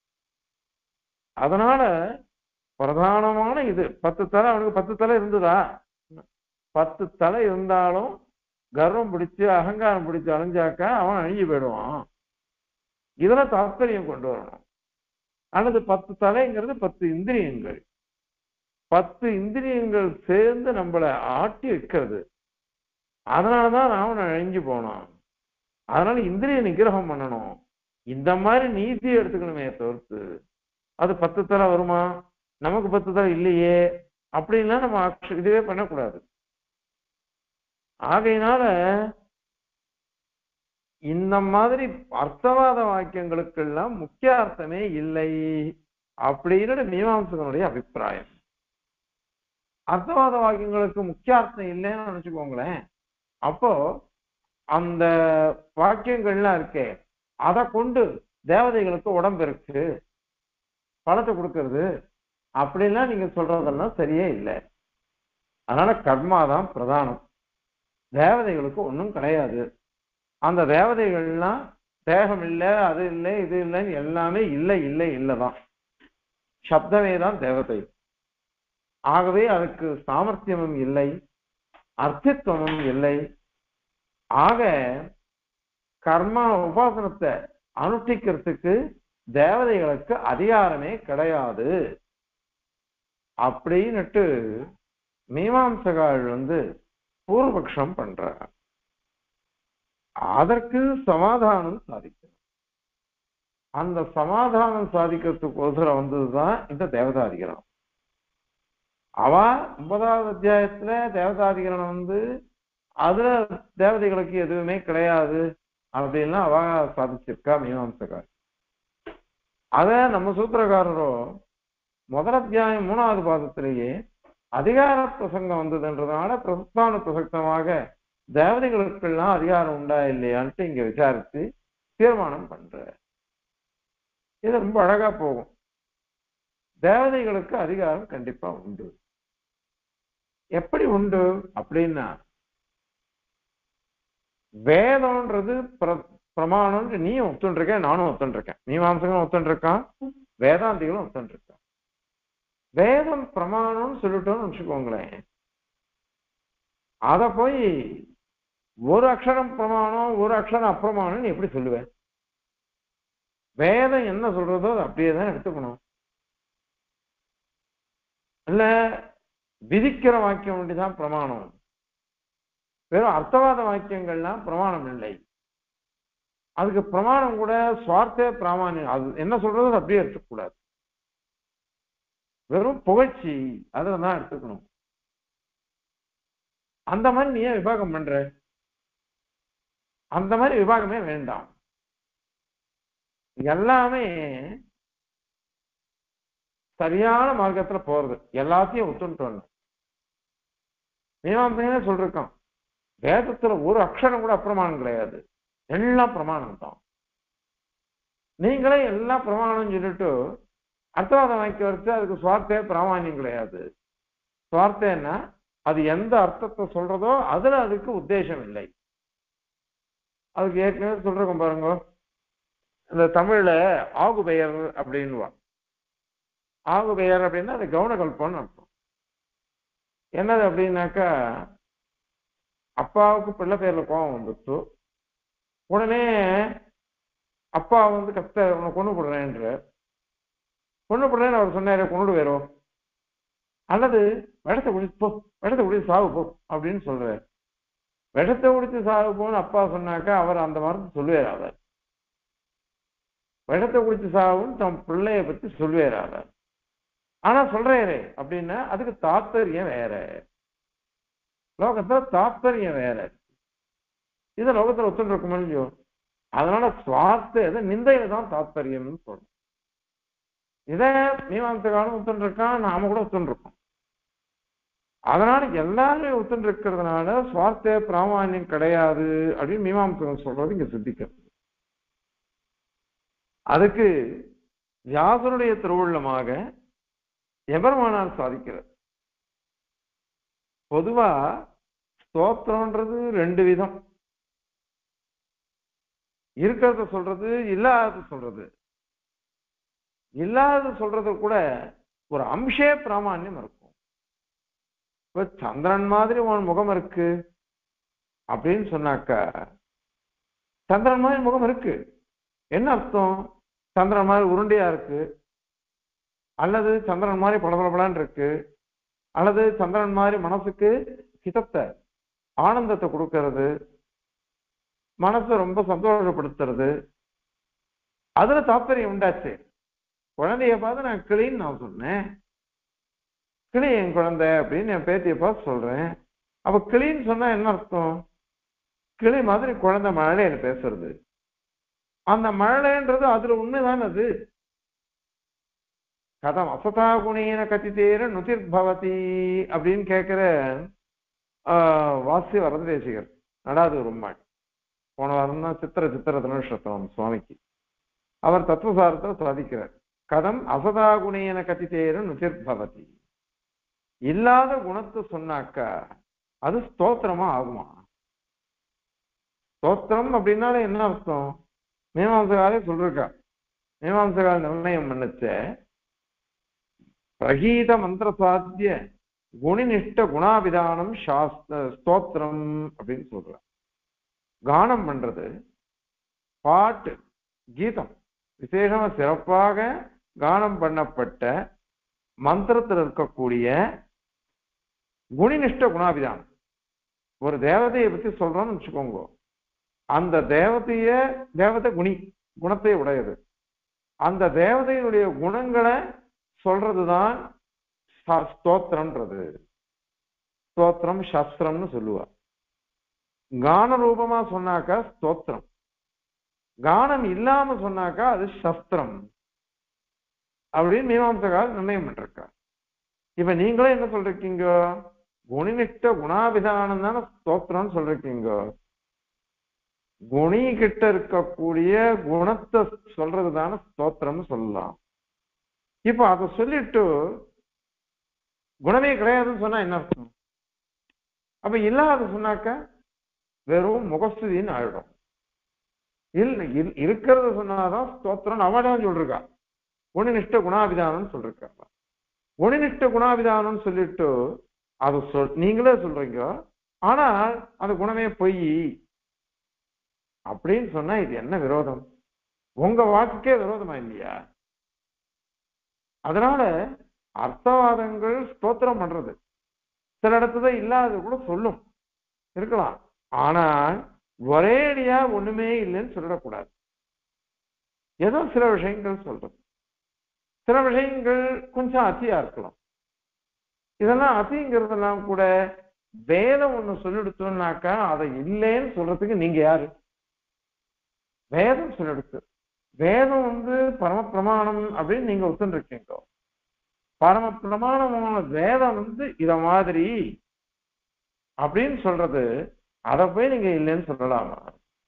Speaker 1: அதனால பிரதானமான இது பத்து தலை அவனுக்கு பத்து தலை இருந்ததா பத்து தலை இருந்தாலும் கர்வம் பிடிச்சு அகங்காரம் பிடிச்சு அழிஞ்சாக்கா அவன் அழிஞ்சு போயிடுவான் இதுல தாத்பரியம் கொண்டு வரணும் அல்லது பத்து தலைங்கிறது பத்து இந்திரியங்கள் பத்து இந்திரியங்கள் சேர்ந்து நம்மளை ஆட்டி வைக்கிறது அதனாலதான் ராவணன் அழிஞ்சு போனான் அதனால இந்திரிய நிகிரகம் பண்ணணும் இந்த மாதிரி நீதியை எடுத்துக்கணுமே தவிர்த்து அது பத்து தலை வருமா நமக்கு பத்து தலை இல்லையே அப்படின்லாம் நம்ம அக்ஷ- இதுவே பண்ணக்கூடாது ஆகையினால இந்த மாதிரி அர்த்தவாத வாக்கியங்களுக்கெல்லாம் முக்கிய அர்த்தமே இல்லை அப்படின்னு மீமாம்சகனுடைய அபிப்பிராயம் அர்த்தவாத வாக்கியங்களுக்கு முக்கிய அர்த்தம் இல்லைன்னு நினைச்சுக்கோங்களேன் அப்போ அந்த வாக்கியங்கள்லாம் இருக்கே அதை கொண்டு தேவதைகளுக்கு உடம்பு இருக்கு பழத்தை கொடுக்கறது அப்படின்லாம் நீங்க சொல்றதெல்லாம் சரியே இல்லை அதனால கர்மா தான் பிரதானம் தேவதைகளுக்கு ஒன்றும் கிடையாது அந்த தேவதைகள்லாம் தேகம் இல்லை அது இல்லை இது இல்லைன்னு எல்லாமே இல்லை இல்லை இல்லை தான் சப்தமே தான் தேவதை ஆகவே அதுக்கு சாமர்த்தியமும் இல்லை அர்த்தத்துவமும் இல்லை ஆக கர்மா உபாசனத்தை அனுஷ்டிக்கிறதுக்கு தேவதைகளுக்கு அதிகாரமே கிடையாது அப்படின்னுட்டு மீமாம்சகால் வந்து பூர்வபக்ஷம் பண்றார் அதற்கு சமாதானம் சாதிக்கணும் அந்த சமாதானம் சாதிக்கிறதுக்கோசரம் வந்ததுதான் இந்த தேவதாதிகரணம் அவ ஒன்பதாவது அத்தியாயத்துல தேவதாதிகரணம் வந்து அதுல தேவதைகளுக்கு எதுவுமே கிடையாது அப்படின்னு அவ சாதிச்சிருக்கா மீமாம்சகார் அத நம்ம சூத்திரக்காரரோ முதல் அத்தியாயம் மூணாவது பாதத்திலேயே அதிகார பிரசங்கம் வந்ததுன்றதுனால பிரஸ்தான பிரசக்தமாக தேவதைகளுக்கெல்லாம் அதிகாரம் உண்டா இல்லையான்ட்டு இங்க விசாரிச்சு தீர்மானம் பண்ற இது ரொம்ப அழகா போகும் தேவதைகளுக்கு அதிகாரம் கண்டிப்பா உண்டு எப்படி உண்டு அப்படின்னா வேதம்ன்றது பிர- பிரமாணம்னு நீயும் ஒத்துண்டிருக்க நானும் ஒத்துண்டிருக்கேன் மீமாம்சங்களும் ஒத்துண்டிருக்கான் வேதாந்திகளும் ஒத்துண்டிருக்கான் வேதம் பிரமாணம்னு சொல்லிட்டோம்னு வச்சுக்கோங்களேன் அத போய் ஒரு அக்ஷரம் பிரமாணம் ஒரு அக்ஷரம் அப்பிரமாணம் நீ எப்படி சொல்லுவேன் வேதம் என்ன சொல்றதோ அது அப்படியே தான் எடுத்துக்கணும் இல்ல விதிக்கிற வாக்கியம் ஒன்றிதான் பிரமாணம் வெறும் அர்த்தவாத வாக்கியங்கள்லாம் பிரமாணம் இல்லை அதுக்கு பிரமாணம் கூட சுவார்த்த பிராமாணியம் அது என்ன சொல்றதோ அது அப்படியே எடுத்துக்கூடாது வெறும் புகழ்ச்சி அதில் தான் எடுத்துக்கணும் அந்த மாதிரி நீ ஏன் விபாகம் பண்ற அந்த மாதிரி விபாகமே வேண்டாம் எல்லாமே சரியான மார்க்கத்துல போறது எல்லாத்தையும் ஒத்துட்டு மீமாசையே சொல்லிருக்கான் வேதத்துல ஒரு அக்ஷரம் கூட அப்பிரமாணம் கிடையாது எல்லாம் பிரமாணம் தான் நீங்களே எல்லாம் பிரமாணம் சொல்லிட்டு அர்த்தவாதம் வாங்கி வச்சு அதுக்கு சுவார்த்தே பிராமாணியம் கிடையாது சுவார்த்தேன்னா அது எந்த அர்த்தத்தை சொல்றதோ அதுல அதுக்கு உத்தேசம் இல்லை அதுக்கு ஏற்கனவே சொல்றோம் பாருங்க இந்த தமிழ்ல ஆகுபெயர் அப்படின்னுவா ஆகுபெயர் அப்படின்னா அது கவுனகல்பம்னு அர்த்தம் என்னது அப்படின்னாக்கா அப்பாவுக்கு பிள்ளை பேர்ல கோபம் வந்துச்சு உடனே அப்பா வந்து கத்த உன்னை கொண்டு போடுறேன்ற கொண்டு போடுறேன்னு அவர் சொன்னாரு கொண்டு போயிரும் அல்லது வெடத்தை குடிச்சு போ வெடத்தை குடிச்சு சாவு போ அப்படின்னு சொல்றாரு விஷத்தை குடிச்சு சாவு போன்னு அப்பா சொன்னாக்கா அவர் அந்த மாதிரி சொல்லுவார் அவர் விஷத்தை குடிச்சு சாவுன்னு தன் பிள்ளைய பத்தி சொல்லுவார் அவர் ஆனா சொல்றாரு அப்படின்னா அதுக்கு தாத்பரியம் வேற லோகத்துல தாத்பரியம் வேற இதை லோகத்துல ஒத்துட்டு இருக்குமோ இல்லையோ அதனால சுவார்த்த இதை நிந்தையில தான் தாத்பரியம்னு சொல்றோம் இதை மீமாசகாலம் ஒத்துட்டு இருக்கான் நாம கூட ஒத்துட்டு இருக்கோம் அதனால எல்லாருமே ஒத்துட்டு இருக்கிறதுனால சுவார்த்த பிராமான்யம் கிடையாது அப்படின்னு மீமாம்சகம் சொல்றது இங்க சித்திக்கிறது அதுக்கு வியாசனுடைய திருவுள்ளமாக எபெருமானார் சாதிக்கிறது பொதுவா ஸ்தோத்திரம்ன்றது ரெண்டு விதம் இருக்கிறத சொல்றது இல்லாத சொல்றது இல்லாத சொல்றது கூட ஒரு அம்சே பிராமான்யம் இருக்கும் இப்ப சந்திரன் மாதிரி உன் முகம் இருக்கு அப்படின்னு சொன்னாக்கா சந்திரன் மாதிரி முகம் இருக்கு என்ன அர்த்தம் சந்திரன் மாதிரி உருண்டையா இருக்கு அல்லது சந்திரன் மாதிரி பளபளபளன்னு இருக்கு அல்லது சந்திரன் மாதிரி மனசுக்கு ஹிதத்தை ஆனந்தத்தை கொடுக்கறது மனசை ரொம்ப சந்தோஷப்படுத்துறது அதுல தாற்பயம் உண்டாச்சு குழந்தைய பார்த்து நான் கிளின்னு நான் சொன்னேன் கிளி என் குழந்தை அப்படின்னு என் பேத்தியை பார்த்து சொல்றேன் அப்ப கிளின்னு சொன்னா என்ன அர்த்தம் கிளி மாதிரி குழந்தை மழையில பேசுறது அந்த மழைன்றது அதுல உண்மைதான் அது கதம் அசதா குணீன கத்தித்தேர நுதிர் பவதி அப்படின்னு கேட்கிற வாசி வரதேசிகர் நடாது ரொம்பாள் போன வாரம் தான் சித்திர சித்திர தனுஷத்தம் சுவாமிக்கு அவர் தத்துவசாரத்தை சாதிக்கிறார் கதம் அசதா குணேன கத்தித்தேர நுதிர் பவதி இல்லாத குணத்தை சொன்னாக்கா அது ஸ்தோத்திரமா ஆகுமா ஸ்தோத்திரம் அப்படின்னாலே என்ன அர்த்தம் மீமாம்சகாலே சொல்லிருக்கா மீமாம்சகால நிர்ணயம் பண்ணுச்ச பிரகீத மந்திர சாத்திய குணினிஷ்ட குணாபிதானம் சாஸ்திர ஸ்தோத்திரம் அப்படின்னு சொல்ற கானம் பண்றது பாட்டு கீதம் விசேஷமா சிறப்பாக கானம் பண்ணப்பட்ட மந்திரத்தில் இருக்கக்கூடிய குணினிஷ்ட குணாபிதானம் ஒரு தேவதையை பத்தி சொல்றோம்னு வச்சுக்கோங்க அந்த தேவதைய தேவதை குணி குணத்தை உடையது அந்த தேவதையினுடைய குணங்களை சொல்றதுதான் ஸ்தோத்திரம்ன்றது ஸ்தோத்திரம் சாஸ்திரம்னு சொல்லுவா கான ரூபமா சொன்னாக்கா ஸ்தோத்திரம் கானம் இல்லாம சொன்னாக்கா அது சஸ்திரம் அப்படின்னு மீமாம்சகால் நிர்ணயம் பண்ணிருக்கா இப்ப நீங்களே என்ன சொல்றீங்க குணினிஷ்ட குணாபிதானம் தானே ஸ்தோத்திரம்னு சொல்றீங்க குணி கிட்ட இருக்கக்கூடிய குணத்தை சொல்றது தானே ஸ்தோத்திரம்னு சொல்லலாம் இப்ப அதை சொல்லிட்டு குணமே கிடையாதுன்னு சொன்னா என்ன அர்த்தம் அப்ப இல்லாத சொன்னாக்க வெறும் முகஸ்துதின்னு ஆயிடும் இல்ல இருக்கிறத சொன்னாதான் ஸ்தோத்திரம் அவதான் சொல்லிருக்கா குணநிஷ்ட குணாபிதானம் சொல்லிருக்கா குணநிஷ்ட குணாபிதானம் சொல்லிட்டு அதை சொல் நீங்களே சொல்றீங்க ஆனால் அந்த குணமே பொய் அப்படின்னு சொன்னா இது என்ன விரோதம் உங்க வாக்குக்கே விரோதமா இல்லையா அதனால அர்த்தவாதங்கள் ஸ்தோத்திரம் பண்றது சில இடத்துல இல்லாதது கூட சொல்லும் இருக்கலாம் ஆனால் ஒரேடியா ஒண்ணுமே இல்லைன்னு சொல்லிடக்கூடாது ஏதோ சில விஷயங்கள் சொல்றது சில விஷயங்கள் கொஞ்சம் அத்தியா இருக்கலாம் இதெல்லாம் அத்திங்கிறதெல்லாம் கூட வேதம் ஒண்ணு சொல்லிடுத்தோம்னாக்கா அதை இல்லைன்னு சொல்றதுக்கு நீங்க யாரு வேதம் சொல்லிடுத்து வேதம் வந்து பரம பிரமாணம் அப்படின்னு நீங்க ஒத்துருக்கீங்க பரம பிரமாணமான வேதம் வந்து இத மாதிரி அப்படின்னு சொல்றது அதை போய் நீங்க இல்லைன்னு சொல்லலாமா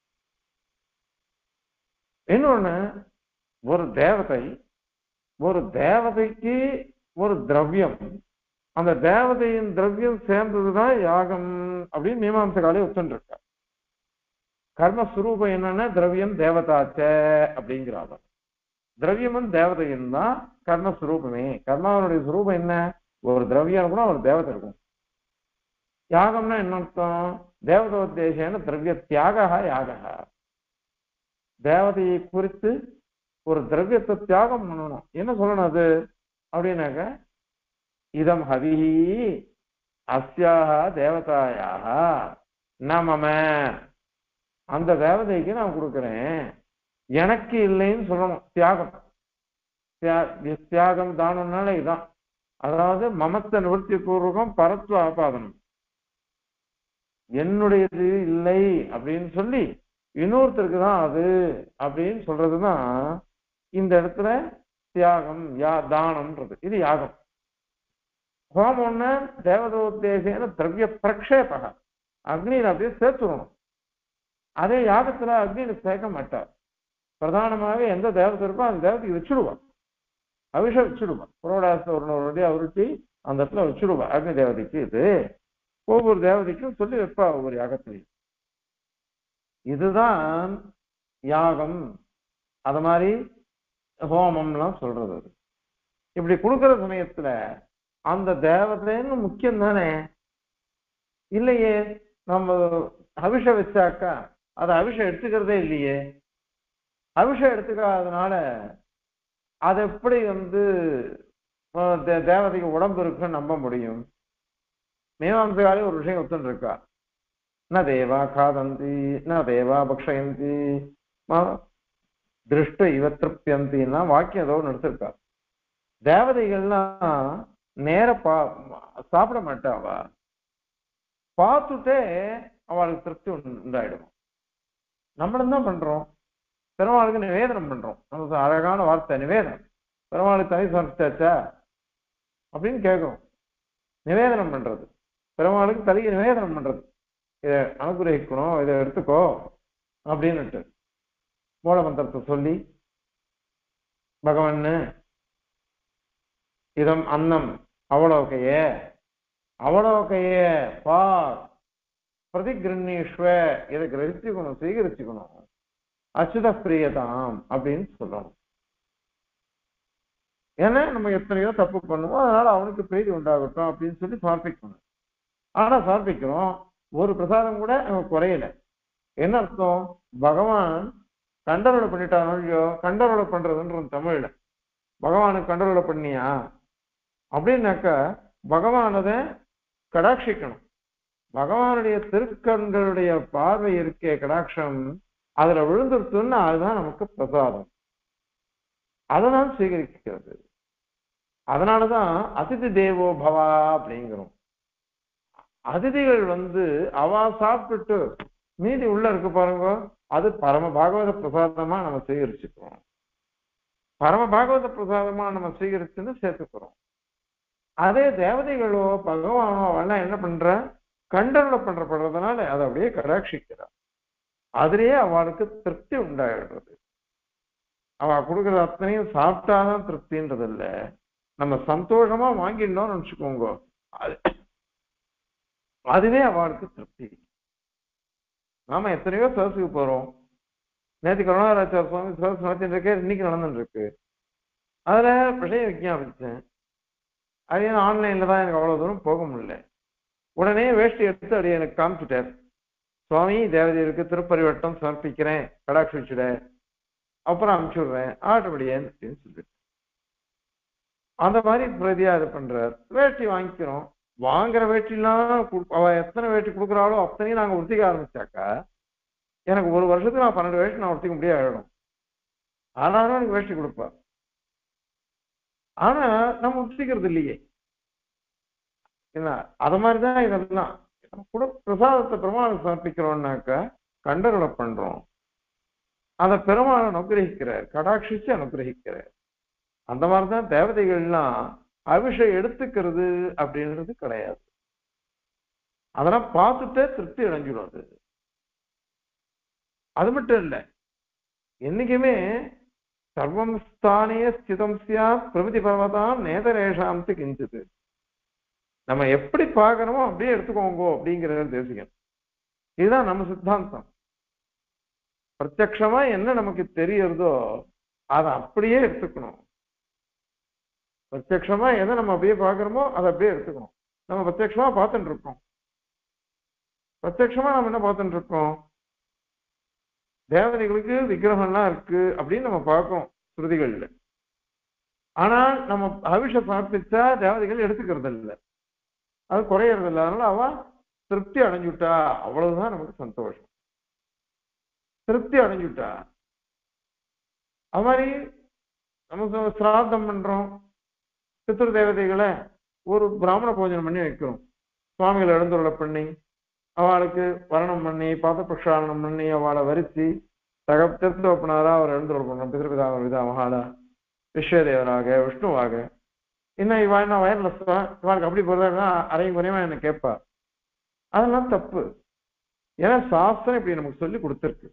Speaker 1: இன்னொன்னு ஒரு தேவதை ஒரு தேவதைக்கு ஒரு திரவியம் அந்த தேவதையின் திரவியம் சேர்ந்ததுதான் யாகம் அப்படின்னு மீமாம்சகாலே ஒத்துருக்க கர்மஸ்வரூபம் என்னன்னா திரவியம் தேவதாச்ச அப்படிங்கிறாங்க திரவியமும் தேவதையும் தான் கர்மஸ்வரூபமே கர்மாவனுடைய சுரூபம் என்ன ஒரு திரவியம் கூட ஒரு தேவதை இருக்கும் யாகம்னா என்ன அர்த்தம் தேவதோத்தேசன திரவிய தியாக யாக தேவதையை குறித்து ஒரு திரவியத்தை தியாகம் பண்ணணும் என்ன சொல்லணும் அது அப்படின்னாக்க இதம் ஹவிஹி அஸ்யாக தேவதாயாக நமம அந்த தேவதைக்கு நான் கொடுக்குறேன் எனக்கு இல்லைன்னு சொல்லணும் தியாகம் தியா- தியாகம் தானம்னால இதான் அதாவது மமத்த நிவர்த்தி பூர்வகம் பரத்வ ஆபாதனம் என்னுடையது இல்லை அப்படின்னு சொல்லி இன்னொருத்தருக்கு தான் அது அப்படின்னு சொல்றதுதான் இந்த இடத்துல தியாகம் யா தானம்ன்றது இது யாகம் ஹோமம்னா தேவதோத்தேசேன திரவிய பிரக்ஷேபக அக்னியில அப்படியே சேர்த்துடணும் அதே யாகத்துல அக்னியில சேர்க்க மாட்டார் பிரதானமாக எந்த தேவதை இருக்கோ அந்த தேவதைக்கு வச்சுடுவான் அபிஷேகம் வச்சுடுவான் புரோடாச ஒரு நூறு வண்டி அவருட்டி அந்த இடத்துல வச்சுடுவா அக்னி தேவதைக்கு இது ஒவ்வொரு தேவதைக்கும் சொல்லி வைப்பா ஒவ்வொரு யாகத்திலையும் இதுதான் யாகம் அது மாதிரி ஹோமம்லாம் சொல்றது அது இப்படி கொடுக்கிற சமயத்துல அந்த தேவதைன்னு முக்கியம் தானே இல்லையே நம்ம அபிஷேகம் வச்சாக்கா அதை அபிஷேகம் எடுத்துக்கிறதே இல்லையே அபிஷேகம் எடுத்துக்காததுனால அது எப்படி வந்து அஹ், தே- தேவதைக்கு உடம்பு இருக்குன்னு நம்ப முடியும் மீமாம்சகாலே ஒரு விஷயம் ஒத்துன்னு இருக்கா ந தேவா காதந்தி ந தேவா பக்ஷயந்தி ம- திருஷ்ட இவ திருப்தியந்தின்னா வாக்கியம் ஏதோ ஒன்று எடுத்திருக்கா தேவதைகள்லாம் நேர பா சாப்பிட மாட்டாவா பார்த்துட்டே அவளுக்கு திருப்தி உண்டு- உண்டாயிடும் நம்மளும் தான் பண்றோம் பெருமாளுக்கு நிவேதனம் பண்றோம் நமக்கு அழகான வார்த்தை நிவேதனம் பெருமாளுக்கு தனி சமைச்சாச்சா அப்படின்னு கேட்கும் நிவேதனம் பண்றது பெருமாளுக்கு தலையை நிவேதனம் பண்றது இதை அனுகிரகிக்கணும் இதை எடுத்துக்கோ அப்படின்னுட்டு மூல மந்திரத்தை சொல்லி பகவன்னு இதம் அன்னம் அவலோகையே அவலோகையே பா பிரதிகிருண்ணீஸ்வ இதை கிரகிச்சுக்கணும் சீகரிச்சுக்கணும் அச்சுத பிரியதாம் அப்படின்னு சொல்லணும் ஏன்னா நம்ம எத்தனையோ தப்பு பண்ணுவோம் அதனால அவனுக்கு பிரீதி உண்டாகட்டும் அப்படின்னு சொல்லி சமர்ப்பிக்கணும் ஆனா சமர்ப்பிக்கிறோம் ஒரு பிரசாதம் கூட நமக்கு குறையல என்ன அர்த்தம் பகவான் கண்டரோட பண்ணிட்டானோ இல்லையோ கண்டரோட பண்றதுன்ற தமிழ்ல பகவானுக்கு கண்டரோட பண்ணியா அப்படின்னாக்கா பகவானதை கடாட்சிக்கணும் பகவானுடைய திருக்கண்களுடைய பார்வை இருக்கே கடாட்சம் அதுல விழுந்துருச்சுன்னா அதுதான் நமக்கு பிரசாதம் அதனால் சுவீகரிக்கிறது அதனாலதான் அதிதி தேவோ பவா அப்படிங்கிறோம் அதிதிகள் வந்து அவா சாப்பிட்டுட்டு மீதி உள்ள இருக்கு பாருங்க அது பரம பாகவத பிரசாதமா நம்ம சுவீகரிச்சுக்கிறோம் பரம பாகவத பிரசாதமா நம்ம சுவீகரிச்சுன்னு சேர்த்துக்கிறோம் அதே தேவதைகளோ பகவானோ அவெல்லாம் என்ன பண்ற கண்டனோட பண்றப்படுறதுனால அதை அப்படியே கடாட்சிக்கிறார் அதுலயே அவளுக்கு திருப்தி உண்டாயிடுறது அவ கொடுக்குற அத்தனையும் சாப்பிட்டாதான் திருப்தின்றது இல்ல நம்ம சந்தோஷமா வாங்கிடணும்னு நினைச்சுக்கோங்க அது அதுவே அவளுக்கு திருப்தி நாம எத்தனையோ சர்ச்சுக்கு போறோம் நேற்று கருணாராச்சார சுவாமி சர்ச் நடத்திட்டு இருக்கே இன்னைக்கு நடந்துட்டு இருக்கு அதுல விஷயம் விஞ்ஞாபிச்சேன் அது ஆன்லைன்ல தான் எனக்கு அவ்வளவு தூரம் போக முடியல உடனே வேஷ்டி எடுத்து அப்படியே எனக்கு காமிச்சுட்டார் சுவாமி தேவதையருக்கு திருப்பரிவட்டம் சமர்ப்பிக்கிறேன் கடாட்சி வச்சுட அப்புறம் அனுப்பிச்சு விடுறேன் ஆட்டோபடியேன்னு அப்படின்னு சொல்லிட்டு அந்த மாதிரி பிரதியா இது பண்றார் வேட்டி வாங்கிக்கிறோம் வாங்குற வேட்டிலாம் கு- அவ எத்தனை வேட்டி கொடுக்குறாளோ அத்தனையும் நாங்க உடுத்திக்க ஆரம்பிச்சாக்கா எனக்கு ஒரு வருஷத்துக்கு நான் பன்னெண்டு வேட்டி நான் உடுத்திக்க முடியாது ஆயிடும் ஆனாலும் எனக்கு வேஷ்டி கொடுப்பா ஆனா நம்ம உடுத்திக்கிறது இல்லையே என்ன அது மாதிரிதான் இதெல்லாம் நம்ம கூட பிரசாதத்தை பெருமாளுக்கு சமர்ப்பிக்கிறோம்னாக்கா கண்டருளை பண்றோம் அதை பெருமாள் அனுகிரகிக்கிறார் கடாட்சிச்சு அனுகிரகிக்கிறார் அந்த மாதிரிதான் தேவதைகள்லாம் அபிஷேகம் எடுத்துக்கிறது அப்படின்றது கிடையாது அதெல்லாம் பார்த்துட்டே திருப்தி அடைஞ்சிடும் அது அது மட்டும் இல்ல என்னைக்குமே சர்வம் ஸ்தானே ஸ்திதம் சியா பிரமிதி பர்வதான் நேதரேஷாம்த்து கிஞ்சுது நம்ம எப்படி பார்க்கணுமோ அப்படியே எடுத்துக்கோங்க அப்படிங்கிறத தேசிகன் இதுதான் நம்ம சித்தாந்தம் பிரத்யக்ஷமா என்ன நமக்கு தெரியறதோ அதை அப்படியே எடுத்துக்கணும் பிரத்யக்ஷமா எதை நம்ம அப்படியே பார்க்கறோமோ அதை அப்படியே எடுத்துக்கணும் நம்ம பிரத்யக்ஷமா பார்த்துட்டு இருக்கோம் பிரத்யக்ஷமா நம்ம என்ன பார்த்துட்டு இருக்கோம் தேவதைகளுக்கு விக்கிரகம்லாம் இருக்கு அப்படின்னு நம்ம பார்க்கோம் ஸ்ருதிகள்ல ஆனால் நம்ம அபிஷ சமர்ப்பிச்சா தேவதைகள் எடுத்துக்கிறது இல்லை அது குறையறது இல்லை அதனால அவ திருப்தி அடைஞ்சுட்டா அவ்வளவுதான் நமக்கு சந்தோஷம் திருப்தி அடைஞ்சுட்டா அது மாதிரி நம்ம ச- சிராத்தம் பண்றோம் பித்ரு தேவதைகளை ஒரு பிராமண போஜனம் பண்ணி வைக்கிறோம் சுவாமிகளை எழுந்துருளை பண்ணி அவளுக்கு வரணம் பண்ணி பாத பிரக்ஷாலனம் பண்ணி அவளை வரிச்சு தக திருத்தோப்பனாரா அவர் எழுந்துருள் பண்ணணும் பிதிருபிதா விதா மகாலா விஸ்வதேவராக விஷ்ணுவாக இன்னும் இவா என்ன வயர்லெஸ்ஸா இவாளுக்கு அப்படி போறதா அரையும் குறையமா என்ன கேட்பா அதெல்லாம் தப்பு ஏன்னா சாஸ்திரம் இப்படி நமக்கு சொல்லி கொடுத்துருக்கு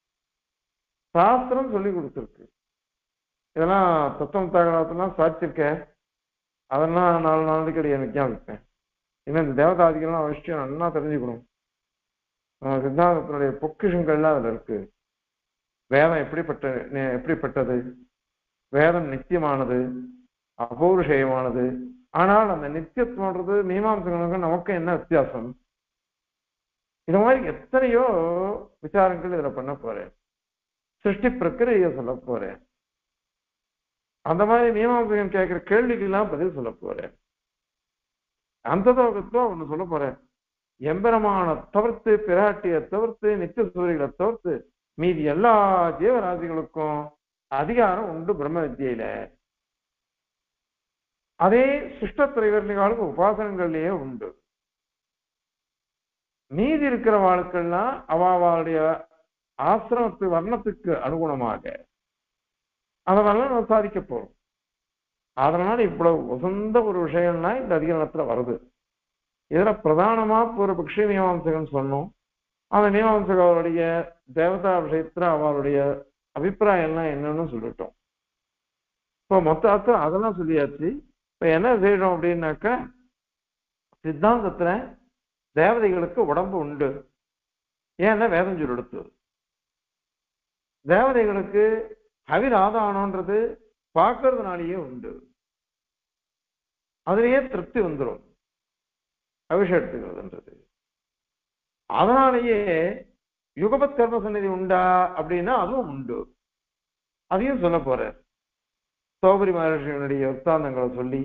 Speaker 1: சாஸ்திரம் சொல்லி கொடுத்துருக்கு இதெல்லாம் தத்துவம் தாகலாத்தெல்லாம் சாட்சிருக்கேன் அதெல்லாம் நாலு நாளைக்கு அடி எனக்கு விஞ்ஞாபிப்பேன் இன்னும் இந்த தேவதாதிகள்லாம் அவசியம் நல்லா தெரிஞ்சுக்கணும் ஆஹ் சித்தாந்தத்தினுடைய பொக்கிஷங்கள்லாம் அதுல இருக்கு வேதம் எப்படிப்பட்ட நே- எப்படிப்பட்டது வேதம் நித்தியமானது அபௌருஷயமானது ஆனால் அந்த நித்தியத்துவன்றது மீமாம்சங்களுக்கு நமக்கு என்ன வித்தியாசம் இது மாதிரி எத்தனையோ விசாரங்கள் இதுல பண்ண போறேன் சிருஷ்டி பிரக்கிரியை சொல்ல போறேன் அந்த மாதிரி மீமாம்சகன் கேட்கிற கேள்விக்கெல்லாம் பதில் சொல்ல போறேன் அந்த தோகத்தோ ஒண்ணு சொல்ல போறேன் எம்பெருமான தவிர்த்து பிராட்டியை தவிர்த்து நித்திய சூரியகளை தவிர்த்து மீதி எல்லா ஜீவராசிகளுக்கும் அதிகாரம் உண்டு பிரம்ம வித்தியில அதே சிஷ்டத்துறைவர்களுக்கு உபாசனங்கள்லயே உண்டு மீதி இருக்கிற வாழ்க்கெல்லாம் அவளுடைய ஆசிரமத்து வர்ணத்துக்கு அனுகுணமாக அதனால நம்ம சாதிக்க போறோம் அதனால இவ்வளவு உசந்த ஒரு விஷயம்னா இந்த அதிகாரத்துல வருது இதுல பிரதானமா பூர்வபக்ஷி மீமாம்சகன் சொன்னோம் அந்த மீமாம்சக அவருடைய தேவதா விஷயத்துல அவருடைய அபிப்பிராயம் எல்லாம் என்னன்னு சொல்லிட்டோம் இப்போ மொத்த அர்த்தம் அதெல்லாம் சொல்லியாச்சு இப்ப என்ன செய்யணும் அப்படின்னாக்கா சித்தாந்தத்துல தேவதைகளுக்கு உடம்பு உண்டு ஏன்னா வேதம் சொல்லி எடுத்து தேவதைகளுக்கு ஹவிராதானன்றது பார்க்கறதுனாலேயே உண்டு அதுலயே திருப்தி வந்துடும் அபிஷேகம் எடுத்துக்கிறதுன்றது அதனாலேயே யுகபத் கர்ம சந்நிதி உண்டா அப்படின்னா அதுவும் உண்டு அதையும் சொல்ல போறார் சோபரி மகர்ஷியினுடைய யுக்தாந்தங்களை சொல்லி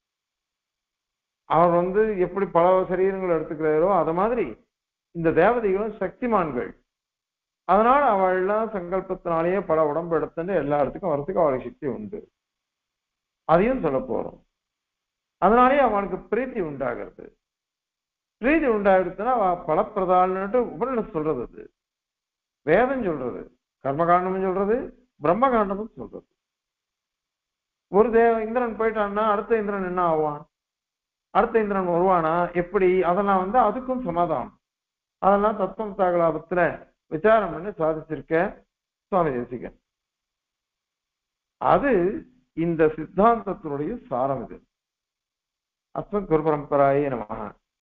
Speaker 1: அவர் வந்து எப்படி பல சரீரங்களை எடுத்துக்கிறாரோ அத மாதிரி இந்த தேவதைகளும் சக்திமான்கள் அதனால அவள்லாம் சங்கல்பத்தினாலேயே பல உடம்பு எடுத்துட்டு எல்லா இடத்துக்கும் வரத்துக்கு அவளுக்கு சக்தி உண்டு அதையும் சொல்ல போறோம் அதனாலேயே அவனுக்கு பிரீத்தி உண்டாகிறது பிரீதி உண்டாகிடுச்சுன்னா அவ பலப்பிரதான்னுட்டு உபநிஷத் சொல்றது அது வேதம் சொல்றது கர்மகாண்டமும் சொல்றது பிரம்மகாண்டமும் சொல்றது ஒரு தேவ இந்திரன் போயிட்டான்னா அடுத்த இந்திரன் என்ன ஆவான் அடுத்த இந்திரன் வருவானா எப்படி அதெல்லாம் வந்து அதுக்கும் சமாதானம் அதெல்லாம் தத்துவம் சாகலாபத்துல விசாரம் பண்ணி சாதிச்சிருக்க சுவாமி தேசிகன் அது இந்த சித்தாந்தத்தினுடைய சாரம் இது அஸ்மத் குரு பரம்பராயே நமக